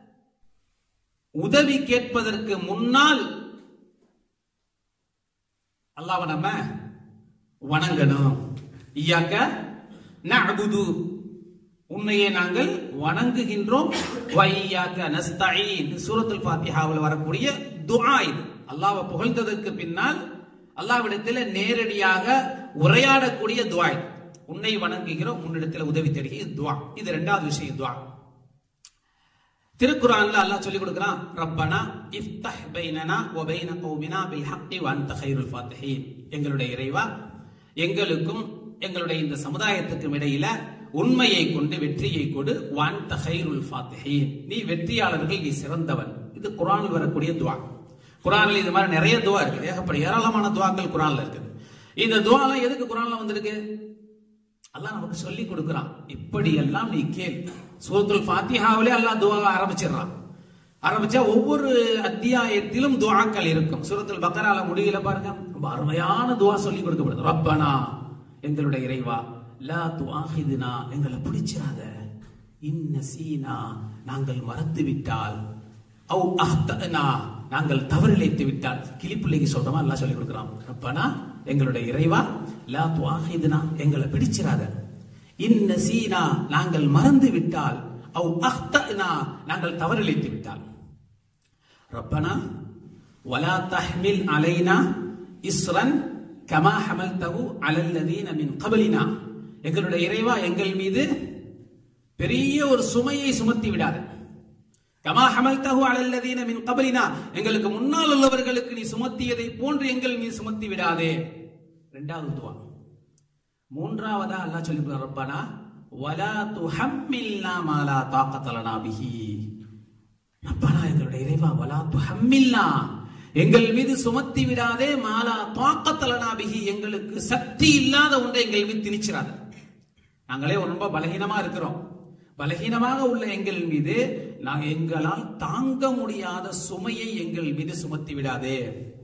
உதவி கேட்பதற்கு முன்னால் அல்லாஹ்வை நம்ம வணங்கணும் இயாக்க நஅபுது உன்னையே நாங்கள் வணங்குகின்றோம் வையாக்க நஸ்தஈன் சூரத்துல் ஃபாத்திஹாவில் வரக்கூடிய துஆ இது அல்லாஹ்வை புகழ்ந்ததற்கு பின்னால் அல்லாஹ்விடத்தில் நேரடியாக உரையாடக்கூடிய துஆ இது உன்னை வணங்குகிறோம் உன்னிடத்தில் உதவி தேடுகிற துஆ இது இரண்டாவது விஷயம் துஆ திருக்குறான்ல அல்லாஹ் சொல்லி கொடுக்கிறான் ரப்பனா இஃப்தஹ் பைனனா வ பைன கௌமினா பில் ஹக்கி வ அன்த கைருல் ஃபாத்திஹீன் எங்களுடைய இறைவா எங்களுக்கும் எங்களுடைய இந்த சமுதாயத்துக்கும் இடையில உண்மையை கொண்டு வெற்றியை கொடு வான் கைருல் ஃபாத்திஹீன் நீ வெற்றியாளர்கள் நீ சிறந்தவன் இது குரானில் வரக்கூடிய துவா குரானில் இது மாதிரி நிறைய துவா இருக்கு ஏகப்பட்ட ஏராளமான துவாக்கள் குரான்ல இருக்கு இந்த துவாலாம் எதுக்கு குரான்ல வந்திருக்கு அல்லாஹ் நமக்கு சொல்லி கொடுக்கிறான் இப்படி எல்லாம் நீ கேள் சூரத்துல் ஃபாத்திஹாவிலே அல்லாஹ் துவாவை ஆரம்பிச்சிடுறான் ஆரம்பிச்சா ஒவ்வொரு அத்தியாயத்திலும் துவாக்கள் இருக்கும் சூரத்துல் பக்கரால முடியல பாருங்க ரொம்ப அருமையான துவா சொல்லி கொடுக்கப்படுது ரப்பனா எங்களுடைய இறைவா லா துஆஹிதுனா எங்களை பிடிச்சிராத இன்னசீனா நாங்கள் மறந்து விட்டால் அவ் அஹ்தனா நாங்கள் தவறிழைத்து விட்டால் கிளிப்பிள்ளைக்கு சொல்றோமா எல்லாம் சொல்லி கொடுக்குறான் ரப்பனா எங்களுடைய இறைவா லா துஆஹிதுனா எங்களை பிடிச்சிராத இன்னசீனா நாங்கள் மறந்து விட்டால் அவ் அஹ்தனா நாங்கள் தவறிழைத்து விட்டால் ரப்பனா வலா தஹ்மில் அலைனா இஸ்ரன் கமா ஹமல்தஹு அலல்லதீன மின் கபலினா எங்களுடைய இறைவா எங்கள் மீது பெரிய ஒரு சுமையை சுமத்தி விடாத கமா ஹமல்தஹு அலல்லதீன மின் கபலினா எங்களுக்கு முன்னால் உள்ளவர்களுக்கு நீ சுமத்தியதை போன்று எங்கள் மீது சுமத்தி விடாதே இரண்டாவது துவா மூன்றாவதா அல்லாஹ் சொல்லி ரப்பனா வலா துஹம்மில்னா மா லா தாக்கத லனா பிஹி ரப்பனா எங்களுடைய இறைவா வலா துஹம்மில்னா எங்கள் மீது சுமத்தி விடாதே மாலா தாக்கத்தலனா பிஹி எங்களுக்கு சக்தி இல்லாத ஒன்றை எங்கள் மீது திணிச்சிடாத நாங்களே ரொம்ப பலகீனமா இருக்கிறோம் பலகீனமாக உள்ள எங்கள் மீது நாங்கள் எங்களால் தாங்க முடியாத சுமையை எங்கள் மீது சுமத்தி விடாதே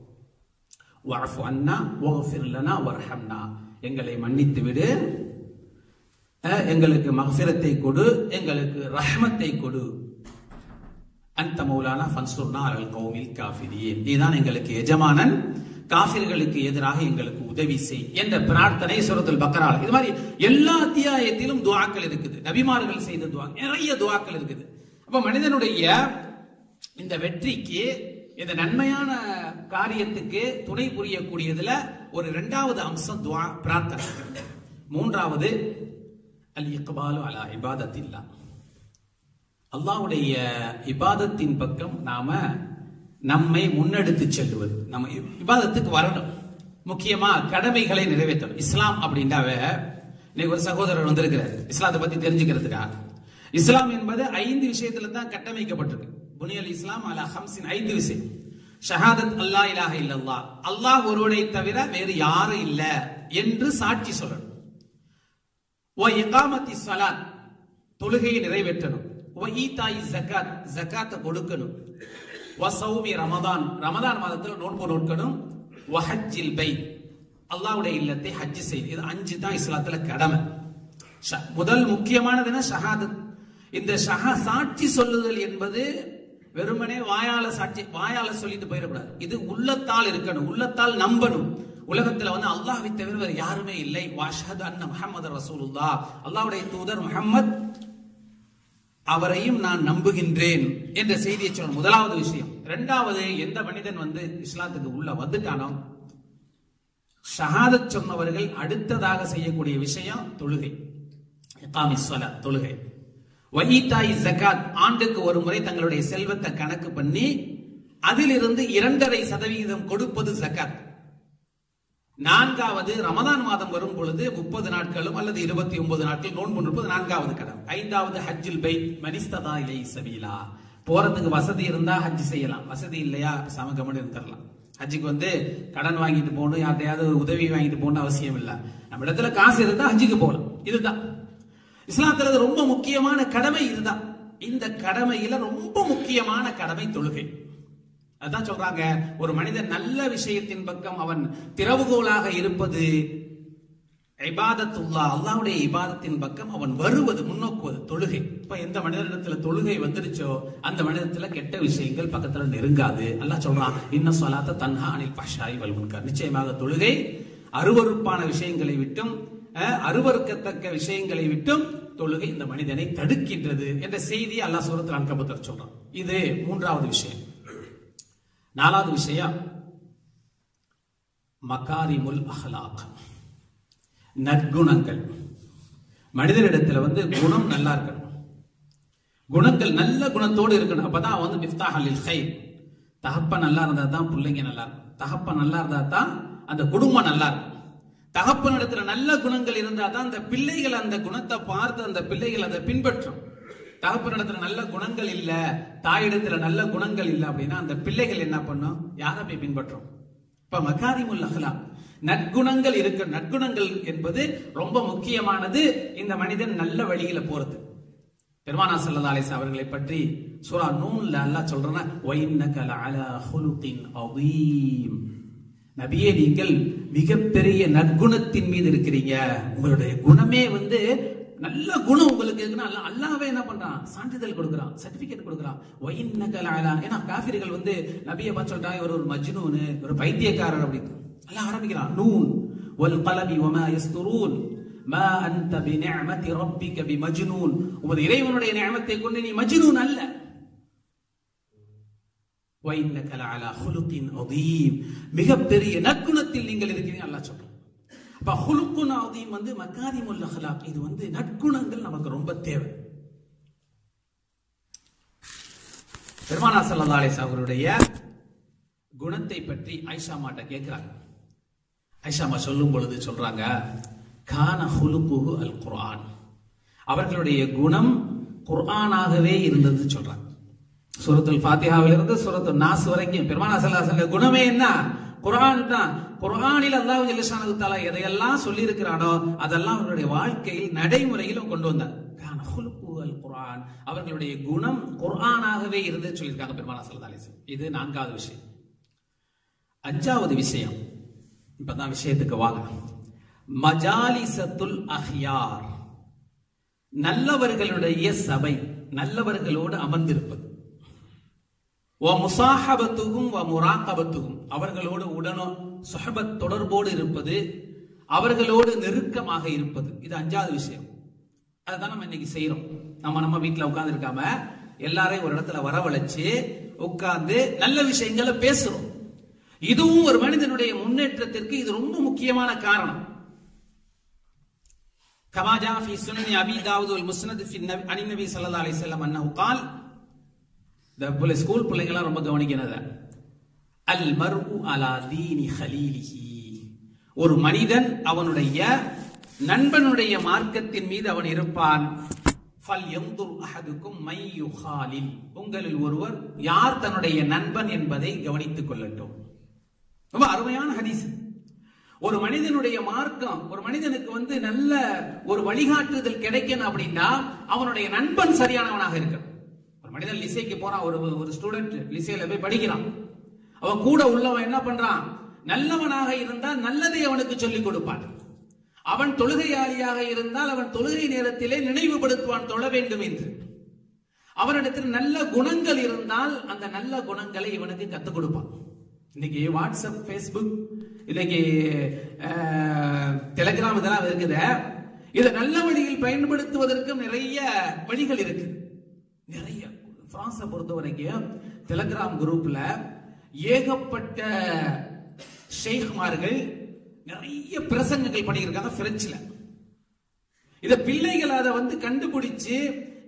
வஅஃபு அன்னா வஃபிர் லனா வர்ஹம்னா எங்களை மன்னித்து விடு அஹ், எங்களுக்கு மகஃபிரத்தை கொடு எங்களுக்கு ரஹ்மத்தை கொடு அந்த மௌலானா ஃபன்சுர்னா அலல் கௌமில் காஃபிரியின் நீதான் எங்களுக்கு எஜமானன் காஃபிர்களுக்கு எதிராக எங்களுக்கு உதவி செய் என்ற பிரார்த்தனை சூரத்துல் பக்கரால் இது மாதிரி எல்லா அத்தியாயத்திலும் துவாக்கள் இருக்குது நபிமார்கள் செய்த துவா நிறைய துவாக்கள் இருக்குது அப்ப மனிதனுடைய இந்த வெற்றிக்கு இந்த நன்மையான காரியத்துக்கு துணை புரியக்கூடியதுல ஒரு இரண்டாவது அம்சம் துவா பிரார்த்தனை மூன்றாவது அல் இக்பாலு அலா இபாதத்தில்லா அல்லாஹ்வுடைய இபாதத்தின் பக்கம் நாம நம்மை முன்னெடுத்து செல்லுவது நம்ம இ- இபாதத்துக்கு வரணும் முக்கியமா கடமைகளை நிறைவேற்றணும் இஸ்லாம் அப்படின்றாவே இன்னைக்கு ஒரு சகோதரர் வந்திருக்கிறார் இஸ்லாத்தை பத்தி தெரிஞ்சுக்கிறதுக்காக இஸ்லாம் என்பது ஐந்து விஷயத்துல தான் கட்டமைக்கப்பட்டிருக்கு புனியல் இஸ்லாம் அலா ஹம்சின் ஐந்து விஷயம் ஷஹாதத் அல்லா இலாஹ இல்லல்லாஹ் அல்லாஹ் ஒருவனை தவிர வேறு யாரும் இல்ல என்று சாட்சி சொல்லணும் வ இகாமத்தி ஸலாத் தொழுகையை நிறைவேற்றணும் வ ஈதாய் ஜகாத் ஜகாத்தை கொடுக்கணும் வ சௌமி ரமதான் ரமதான் மாதத்துல நோன்பு நோக்கணும் வ ஹஜ்ஜில் பை அல்லாஹ்வுடைய இல்லத்தை ஹஜ் செய்து இது அஞ்சு தான் இஸ்லாத்துல கடமை ஷ- முதல் முக்கியமானது என்ன ஷஹாதத் இந்த ஷஹா சாட்சி சொல்லுதல் என்பது வெறுமனே வாயால சாட்சி வாயால சொல்லிட்டு போயிடக்கூடாது இது உள்ளத்தால் இருக்கணும் உள்ளத்தால் நம்பணும் உலகத்துல வந்து அல்லாஹ்வை தவிர வேறு யாருமே இல்லை வாஷஹது அன்ன முஹம்மது ரசூலுல்லாஹ் அல்லாஹ்வுடைய தூதர் முஹம்மத் அவரையும் நான் நம்புகின்றேன் என்ற செய்தியை சொல்லணும் முதலாவது விஷயம் இரண்டாவது எந்த மனிதன் வந்து இஸ்லாத்துக்கு உள்ள வந்துட்டானோ ஷஹாதத் சொன்னவர்கள் அடுத்ததாக செய்யக்கூடிய விஷயம் தொழுகை இகாமி ஸலாத், தொழுகை வஹீதாய் ஜகாத் ஆண்டுக்கு ஒரு முறை தங்களுடைய செல்வத்தை கணக்கு பண்ணி அதிலிருந்து இரண்டரை சதவிகிதம் கொடுப்பது ஜகாத் நான்காவது ரமதான் மாதம் வரும் பொழுது முப்பது நாட்களும் அல்லது இருபத்தி ஒன்பது நாட்கள் நோன்பு நிற்பது நான்காவது கடன் ஐந்தாவது ஹஜ்ஜில் பை மனிஸ்ததா இலை சபீலா போறதுக்கு வசதி இருந்தா ஹஜ் செய்யலாம் வசதி இல்லையா சமகமன் இருந்துடலாம் ஹஜ்ஜுக்கு வந்து கடன் வாங்கிட்டு போகணும் யார்ட்டையாவது உதவி வாங்கிட்டு போகணும் அவசியம் இல்லை நம்ம இடத்துல காசு இருந்தா ஹஜ்ஜுக்கு போகலாம் இதுதான் இஸ்லாத்துல ரொம்ப முக்கியமான கடமை இதுதான் இந்த கடமையில ரொம்ப முக்கியமான கடமை தொழுகை அதான் சொல்றாங்க ஒரு மனிதன் நல்ல விஷயத்தின் பக்கம் அவன் திறவுகோலாக இருப்பது இபாதத்துல்லா அல்லாவுடைய இபாதத்தின் பக்கம் அவன் வருவது முன்னோக்குவது தொழுகை இப்ப எந்த மனிதனிடத்துல தொழுகை வந்துருச்சோ அந்த மனிதத்துல கெட்ட விஷயங்கள் பக்கத்துல நெருங்காது அல்லாஹ் சொல்றான் இன்ன சொல்லாத்த தன்ஹா அனில் பஷாய் வல்முன்கர் நிச்சயமாக தொழுகை அருவருப்பான விஷயங்களை விட்டும் அஹ், அருவருக்கத்தக்க விஷயங்களை விட்டும் தொழுகை இந்த மனிதனை தடுக்கின்றது என்ற செய்தியை அல்லாஹ் சூரத்தில் அன்கபத்தர் சொல்றான் இது மூன்றாவது விஷயம் நாலாவது விஷயம் மகாரிமுல் அஹ்லாக் நற்குணங்கள் மனிதனிடத்துல வந்து குணம் நல்லா இருக்கணும் குணங்கள் நல்ல குணத்தோடு இருக்கணும் அப்பதான் அவன் வந்து மிஃப்தாஹ் அலில் ஹைர் தகப்பன் நல்லா இருந்தா தான் பிள்ளைங்க நல்லா இருக்கும் தகப்பன் நல்லா இருந்தா தான் அந்த குடும்பம் நல்லா இருக்கும் தகப்பனிடத்துல நல்ல குணங்கள் இருந்தா தான் அந்த பிள்ளைகள் அந்த குணத்தை பார்த்து அந்த பிள்ளைகள் அதை பின்பற்றும் தகப்பனிடத்துல நல்ல குணங்கள் இல்ல தாயிடத்துல நல்ல குணங்கள் இல்ல அப்படின்னா அந்த பிள்ளைகள் என்ன பண்ணும் யாரை போய் பின்பற்றும் இப்ப மகாரிமுல் அஹ்லாம் நற்குணங்கள் இருக்க நற்குணங்கள் என்பது ரொம்ப முக்கியமானது இந்த மனிதன் நல்ல வழியில போறது பெருமானா ஸல்லல்லாஹு அலைஹி வஸல்லம் அவர்களை பற்றி சூரா நூன்ல அல்லாஹ் சொல்றானா வைன்னக லஅலா ஹுலுகின் அதீம் நபியே நீங்கள் மிகப்பெரிய நற்குணத்தின் மீது இருக்கிறீங்க உங்களுடைய குணமே வந்து நல்ல குணம் உங்களுக்கு இருக்குன்னா அல்லாஹ் அல்லாஹ்வே என்ன பண்றான் சான்றிதழ் கொடுக்குறான் சர்டிபிகேட் கொடுக்குறான் வைன்னக லஅலா ஏன்னா காஃபிர்கள் வந்து நபியை பார்த்து சொல்றாங்க இவர் ஒரு மஜ்னூன் ஒரு பைத்தியக்காரர் அப்படின்னு அல்லாஹ் ஆரம்பிக்கிறான் நூன் வல் கலபி வமா யஸ்துரூன் மா அன்த பிநிஅமதி ரப்பிக பிமஜ்னூன் உமது இறைவனுடைய நியமத்தை கொண்டு நீ மஜ்னூன் அல்ல வைன்னக லஅலா ஹுலுகின் அதீம் மிகப்பெரிய நற்குணத்தில் நீங்கள் இருக்கிறீங்க அல்லாஹ் சொல்றான் அப்ப ஹுலுக்குன் அதீம் வந்து மகாரிமுல் அஹ்லாக் இது வந்து நற்குணங்கள் நமக்கு ரொம்ப தேவை பெருமானா ஸல்லல்லாஹு அலைஹி வஸல்லம் அவருடைய குணத்தை பற்றி ஆயிஷா மாட்ட கேட்கிறாங்க ஐஷாமா சொல்லும் பொழுது சொல்றாங்க கான ஹுலுகுஹு அல் குர்ஆன் அவர்களுடைய குணம் குர்ஆனாகவே இருந்தது சொல்றாங்க சூரத்துல் ஃபாத்திஹாவில இருந்து சூரத்துல் நாஸ் வரைக்கும் பெருமானா ஸல்லல்லாஹு அலைஹி குணமே என்ன குர்ஆன் தான் குர்ஆனில் அல்லாஹ் ஜல்லஷானு தஆலா எதையெல்லாம் சொல்லி இருக்கிறானோ அதெல்லாம் அவர்களுடைய வாழ்க்கையில் நடைமுறையிலும் கொண்டு வந்தார் கான ஹுலுகுஹு அல் குர்ஆன் அவர்களுடைய குணம் குர்ஆனாகவே இருந்து சொல்லியிருக்காங்க பெருமானா ஸல்லல்லாஹு அலைஹி வஸல்லம் இது நான்காவது விஷயம் அஞ்சாவது விஷயம் இப்பதான் விஷயத்துக்கு வாங்க மஜாலிசத்துல் அஹ்யார் நல்லவர்களுடைய சபை நல்லவர்களோடு அமர்ந்திருப்பது வ முசாஹபத்துகும் வ முராகபத்துகும் அவர்களோடு உடனோ சுஹபத் தொடர்போடு இருப்பது அவர்களோடு நெருக்கமாக இருப்பது இது அஞ்சாவது விஷயம் அதுதான் நம்ம இன்னைக்கு செய்யறோம் நம்ம நம்ம வீட்டுல உட்கார்ந்து இருக்காம எல்லாரையும் ஒரு இடத்துல வரவழைச்சு உட்கார்ந்து நல்ல விஷயங்களை பேசுறோம் இதுவும் ஒரு மனிதனுடைய முன்னேற்றத்திற்கு இது ரொம்ப முக்கியமான காரணம் كما جاء في سنن ابي داود والمسند في النبي عن النبي صلى الله عليه وسلم انه قال இந்த புள்ள ஸ்கூல் பிள்ளைங்களாம் ரொம்ப கவனிக்கிறது அல் மர்உ அலா தீனி ஹலீலிஹி ஒரு மனிதன் அவனுடைய நண்பனுடைய மார்க்கத்தின் மீது அவன் இருப்பான் ஃபல் யந்துர் அஹதுக்கும் மை யுஹாலில் உங்களில் ஒருவர் யார் தன்னுடைய நண்பன் என்பதை கவனித்துக் கொள்ளட்டும் ரொம்ப அருமையான ஹதீஸ் ஒரு மனிதனுடைய மார்க்கம் ஒரு மனிதனுக்கு வந்து நல்ல ஒரு வழிகாட்டுதல் கிடைக்கணும் அப்படின்னா அவனுடைய நண்பன் சரியானவனாக இருக்கணும் ஒரு மனிதன் லிசைக்கு போறான் ஒரு ஒரு ஸ்டூடெண்ட் லிசையில போய் படிக்கிறான் அவன் கூட உள்ளவன் என்ன பண்றான் நல்லவனாக இருந்தால் நல்லதை அவனுக்கு சொல்லிக் கொடுப்பான் அவன் தொழுகையாளியாக இருந்தால் அவன் தொழுகை நேரத்திலே நினைவுபடுத்துவான் தொழ வேண்டும் என்று அவனிடத்தில் நல்ல குணங்கள் இருந்தால் அந்த நல்ல குணங்களை இவனுக்கு கத்துக் கொடுப்பான் இன்னைக்கு வாட்ஸ்அப் ஃபேஸ்புக் இன்னைக்கு டெலிகிராம் இதெல்லாம் இருக்குது இதை நல்ல வழியில் பயன்படுத்துவதற்கும் நிறைய வழிகள் இருக்கு நிறைய பிரான்ஸை பொறுத்த வரைக்கும் டெலிகிராம் குரூப்ல ஏகப்பட்ட ஷேக்மார்கள் நிறைய பிரசங்கங்கள் பண்ணியிருக்காங்க பிரெஞ்சில் இத பிள்ளைகள் அதை வந்து கண்டுபிடிச்சு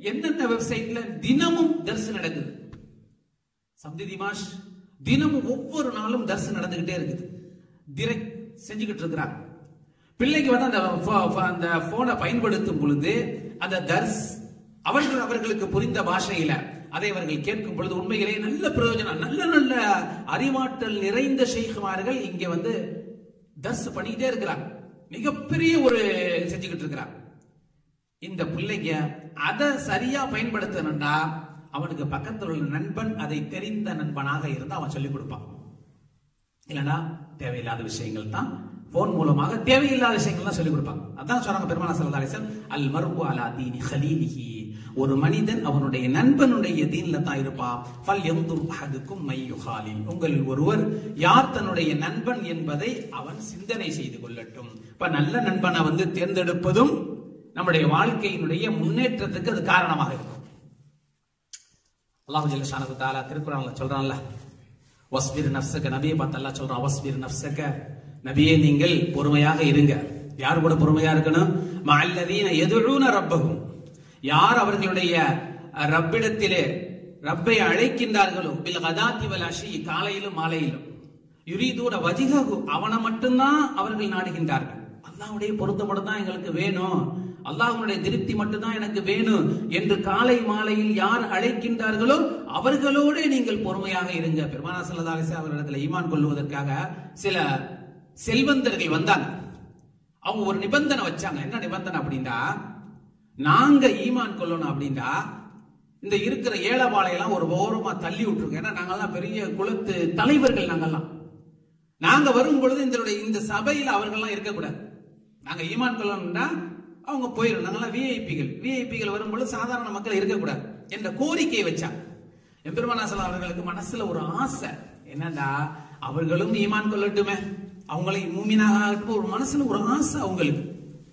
என்னென்ன வெப்சைட்ல தினமும் தரிசனம் நடக்குது சப்தி திமாஷ் தினமும் ஒவ்வொரு நாளும் தரிசனம் நடந்துகிட்டே இருக்குது திரெக்ட் செஞ்சுக்கிட்டு இருக்கிறாங்க பிள்ளைக்கு வந்து அந்த pho- pho- அந்த போனை பயன்படுத்தும் பொழுது அந்த தர்ஸ் அவர்கள் அவர்களுக்கு புரிந்த பாஷையில அதை அவர்கள் கேட்கும் பொழுது உண்மையிலேயே நல்ல பிரயோஜனம் நல்ல நல்ல அறிவாற்றல் நிறைந்த ஷேகுமார்கள் இங்கே வந்து தர்ஸ் பண்ணிக்கிட்டே இருக்கிறாங்க மிகப்பெரிய ஒரு செஞ்சுக்கிட்டு இருக்கிறாங்க இந்த பிள்ளைங்க அதை சரியா பயன்படுத்தணும்னா அவனுக்கு பக்கத்தில் உள்ள நண்பன் அதை தெரிந்த நண்பனாக இருந்து அவன் சொல்லிக் கொடுப்பான் இல்லைன்னா தேவையில்லாத விஷயங்கள் தான் போன் மூலமாக தேவையில்லாத விஷயங்கள் தான் சொல்லிக் கொடுப்பாங்க அதான் சொல்றாங்க பெருமானா சல்லல்லாஹு அலைஹி வஸல்லம் அல் மர்வு அலா தீனி ஹலீலிஹி ஒரு மனிதன் அவனுடைய நண்பனுடைய தீன்ல தான் இருப்பான் ஃபல் யந்துர் அஹதுக்கும் மை யுஹாலில் உங்களில் ஒருவர் யார் தன்னுடைய நண்பன் என்பதை அவன் சிந்தனை செய்து கொள்ளட்டும் இப்ப நல்ல நண்பனை வந்து தேர்ந்தெடுப்பதும் நம்முடைய வாழ்க்கையினுடைய முன்னேற்றத்துக்கு அது காரணமாக இருக்கும் அல்லாஹ் ஜல்ல ஷானஹு தஆலா திருக்குறான்ல சொல்றான்ல வஸ்பிர் நஃப்ஸக நபியை பார்த்து அல்லாஹ் சொல்றான் வஸ்பிர் நஃப்ஸக நபியே நீங்கள் பொறுமையாக இருங்க யார் கூட பொறுமையா இருக்கணும் மஅல்லதீன யதுஊன ரப்பஹும் யார் அவர்களுடைய அஹ், ரப்பிடத்திலே ரப்பை அழைக்கின்றார்களோ பில் கதாத்தி வல் அஷி காலையிலும் மாலையிலும் யுரீதூன வஜிஹகு அவனை மட்டும்தான் அவர்கள் நாடுகின்றார்கள் அல்லாஹ்வுடைய பொருத்தப்பட தான் எங்களுக்கு வேணும் அல்லாஹ்வுடைய திருப்தி மட்டும்தான் எனக்கு வேணும் என்று காலை மாலையில் யார் அழைக்கின்றார்களோ அவர்களோடு நீங்கள் பொறுமையாக இருங்க பெருமானா ஸல்லல்லாஹு அலைஹி வஸல்லம் அவர்களிடத்தில் ஈமான் கொள்வதற்காக சில செல்வந்தர்கள் வந்தாங்க அவங்க ஒரு நிபந்தனை வச்சாங்க என்ன நிபந்தனை அப்படின்னா நாங்க ஈமான் கொள்ளணும் அப்படின்னா இந்த இருக்கிற ஏழபாளையெல்லாம் ஒரு ஓரமா தள்ளி விட்டுருங்க ஏன்னா நாங்கெல்லாம் பெரிய குலத்து தலைவர்கள் நாங்கெல்லாம் நாங்க வரும் பொழுது இந்த இந்த சபையில அவர்கள்லாம் இருக்கக்கூடாது நாங்க ஈமான் கொள்ளணும்னா அவங்க போயிடும் நாங்கெல்லாம் விஐபிகள் விஐபிகள் வரும்பொழுது சாதாரண மக்கள் இருக்கக்கூடாது என்ற கோரிக்கையை வச்சாங்க எம்பெருமானாசலம் அவர்களுக்கு மனசுல ஒரு ஆசை என்னடா அவர்களும் ஈமான் கொள்ளட்டுமே அவங்களை மூமினாக ஆகட்டும் ஒரு மனசுல ஒரு ஆசை அவங்களுக்கு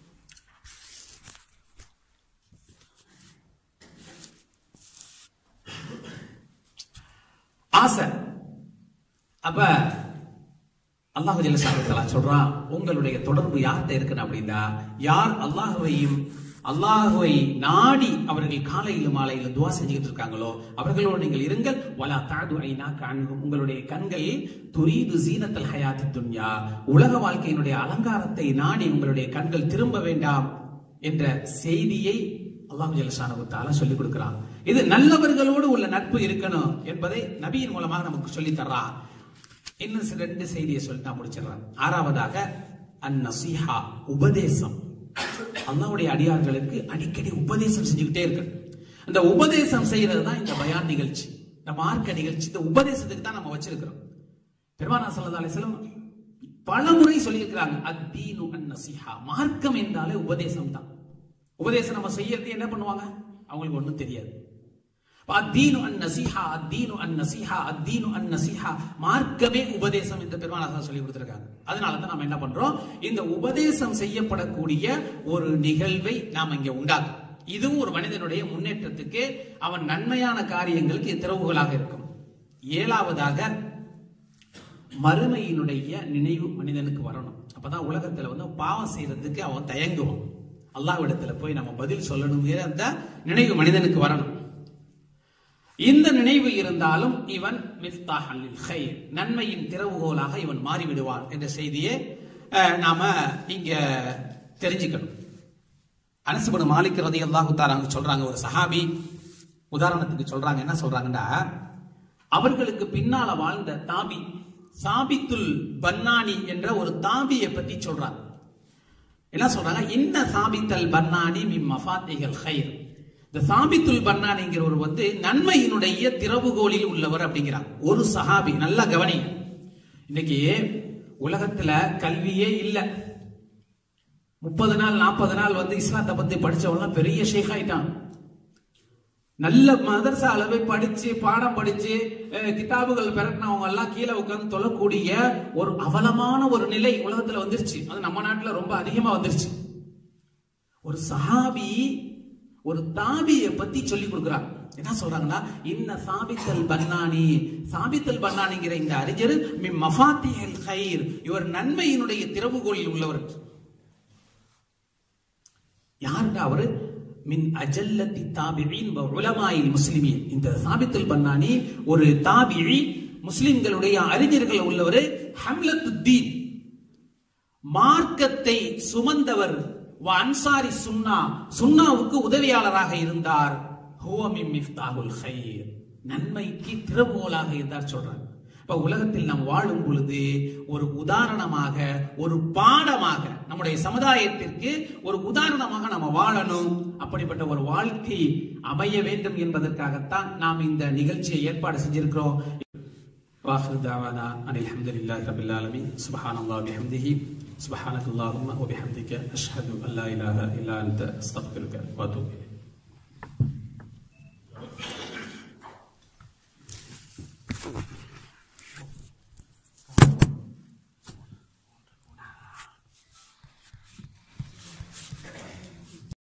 ஆசை அப்ப அல்லாஹ் ஜல்லஷானுத்தலா சொல்றான் உங்களுடைய தொடர்பு யார்கிட்ட இருக்குன்னு அப்படின்னா யார் அல்லாஹுவையும் அல்லாஹுவை நாடி அவர்கள் காலையிலும் மாலையிலும் துவா செஞ்சுக்கிட்டு இருக்காங்களோ அவர்களோடு நீங்கள் இருங்கள் வலா தாது ஐனா காண்கும் உங்களுடைய கண்கள் துரீது சீனத்தல் ஹயாத்தி துன்யா உலக வாழ்க்கையினுடைய அலங்காரத்தை நாடி உங்களுடைய கண்கள் திரும்ப வேண்டாம் என்ற செய்தியை அல்லாஹ் ஜல்லஷானு தாலா சொல்லிக் கொடுக்கிறான் இது நல்லவர்களோடு உள்ள நட்பு இருக்கணும் என்பதை நபியின் மூலமாக நமக்கு சொல்லித் தர்றான் இன்னும் சில ரெண்டு செய்தியை சொல்லி நான் முடிச்சிடுறேன் ஆறாவதாக அந்நசீஹா உபதேசம் அல்லாவுடைய அடியார்களுக்கு அடிக்கடி உபதேசம் செஞ்சுக்கிட்டே இருக்கு இந்த உபதேசம் செய்யறது தான் இந்த பயான் நிகழ்ச்சி இந்த மார்க்க நிகழ்ச்சி இந்த உபதேசத்துக்கு தான் நம்ம வச்சிருக்கிறோம் பெருமானா சல்லா அலிஸ்லம் பல முறை சொல்லியிருக்கிறாங்க அத்தீனு அந்நசீஹா மார்க்கம் என்றாலே உபதேசம் தான் உபதேசம் நம்ம செய்யறது என்ன பண்ணுவாங்க அவங்களுக்கு ஒண்ணும் தெரியாது அத்தீனு அன் நசீஹா அத்தீனு அன் நசீஹா அத்தீனு அன் நசீஹா மார்க்கமே உபதேசம் என்று பெருமானார் சொல்லி கொடுத்திருக்காங்க அதனால தான் நாம என்ன பண்றோம் இந்த உபதேசம் செய்யப்படக்கூடிய ஒரு நிகழ்வை நாம இங்க உண்டாக்கும் இதுவும் ஒரு மனிதனுடைய முன்னேற்றத்துக்கு அவன் நன்மையான காரியங்களுக்கு திறவுகளாக இருக்கும் ஏழாவதாக மறுமையினுடைய நினைவு மனிதனுக்கு வரணும் அப்பதான் உலகத்துல வந்து பாவம் செய்யறதுக்கு அவன் தயங்குவான் அல்லாஹ்விடத்துல போய் நம்ம பதில் சொல்லணுங்கிற அந்த நினைவு மனிதனுக்கு வரணும் இந்த நினைவு இருந்தாலும் இவன் மிஃப்தாஹல் ஹைர் நன்மையின் திறவுகோலாக இவன் மாறிவிடுவான் என்ற செய்தியை அஹ், நாம இங்க தெரிஞ்சுக்கணும் அனசுபடு மாலிக் ரதி அல்லாஹு தாராங்க சொல்றாங்க ஒரு சஹாபி உதாரணத்துக்கு சொல்றாங்க என்ன சொல்றாங்கன்னா அவர்களுக்கு பின்னால வாழ்ந்த தாபி சாபித்துல் பன்னானி என்ற ஒரு தாபியை பற்றி சொல்றாங்க என்ன சொல்றாங்க இன்ன சாபித்தல் பன்னானி மிம் மஃபாத்திகள் ஹைர் இந்த சாபித்துல் பன்னானிங்கிற ஒரு வந்து நன்மையினுடைய திறவுகோலில் உள்ளவர் அப்படிங்கிறாங்க ஒரு சஹாபி நல்லா கவனி இன்னைக்கு உலகத்துல கல்வியே இல்ல முப்பது நாள் நாற்பது நாள் வந்து இஸ்லாத்தை பத்தி படிச்சவங்கலாம் பெரிய ஷேக் ஆயிட்டான் நல்ல மதரசா அளவை படிச்சு பாடம் படிச்சு அஹ், கிதாபுகள் பிறட்டினவங்க எல்லாம் கீழே உட்கார்ந்து தொழக்கூடிய ஒரு அவலமான ஒரு நிலை உலகத்துல வந்துருச்சு அது நம்ம நாட்டுல ரொம்ப அதிகமா வந்துருச்சு ஒரு சஹாபி ஒரு தாபியை பத்தி சொல்லி கொடுக்குறாங்க என்ன சொல்றாங்கன்னா இன்ன சாபித்தல் பன்னானி சாபித்தல் பன்னானிங்கிற இந்த அறிஞர் மின் மஃபாத்தியல் ஹைர் இவர் நன்மையினுடைய திறவுகோலில் உள்ளவர் யாருடா அவரு மின் அஜல்லத்தி தாபியின் உலமாயில் முஸ்லிமீன் இந்த சாபித்துல் பன்னானி ஒரு தாபிழி முஸ்லிம்களுடைய அறிஞர்கள் உள்ளவர் ஹம்லத்துத்தீன் மார்க்கத்தை சுமந்தவர் வ அன்சாரி சுன்னா சுன்னாவுக்கு உதவியாளராக இருந்தார் ஹுவமின் மிஃப்தாகுல் ஹைர் நன்மைக்கு திறவுகோலாக இருந்தார் சொல்றாங்க இப்ப உலகத்தில் நாம் வாழும் பொழுது ஒரு உதாரணமாக ஒரு பாடமாக நம்முடைய சமுதாயத்திற்கு ஒரு உதாரணமாக நம்ம வாழணும் அப்படிப்பட்ட ஒரு வாழ்க்கை அமைய வேண்டும் என்பதற்காகத்தான் நாம் இந்த நிகழ்ச்சியை ஏற்பாடு செஞ்சிருக்கிறோம் واخر دعوانا ان الحمد لله رب العالمين سبحان الله وبحمده سبحانك اللهم وبحمدك اشهد ان لا اله الا انت استغفرك واتوب اليك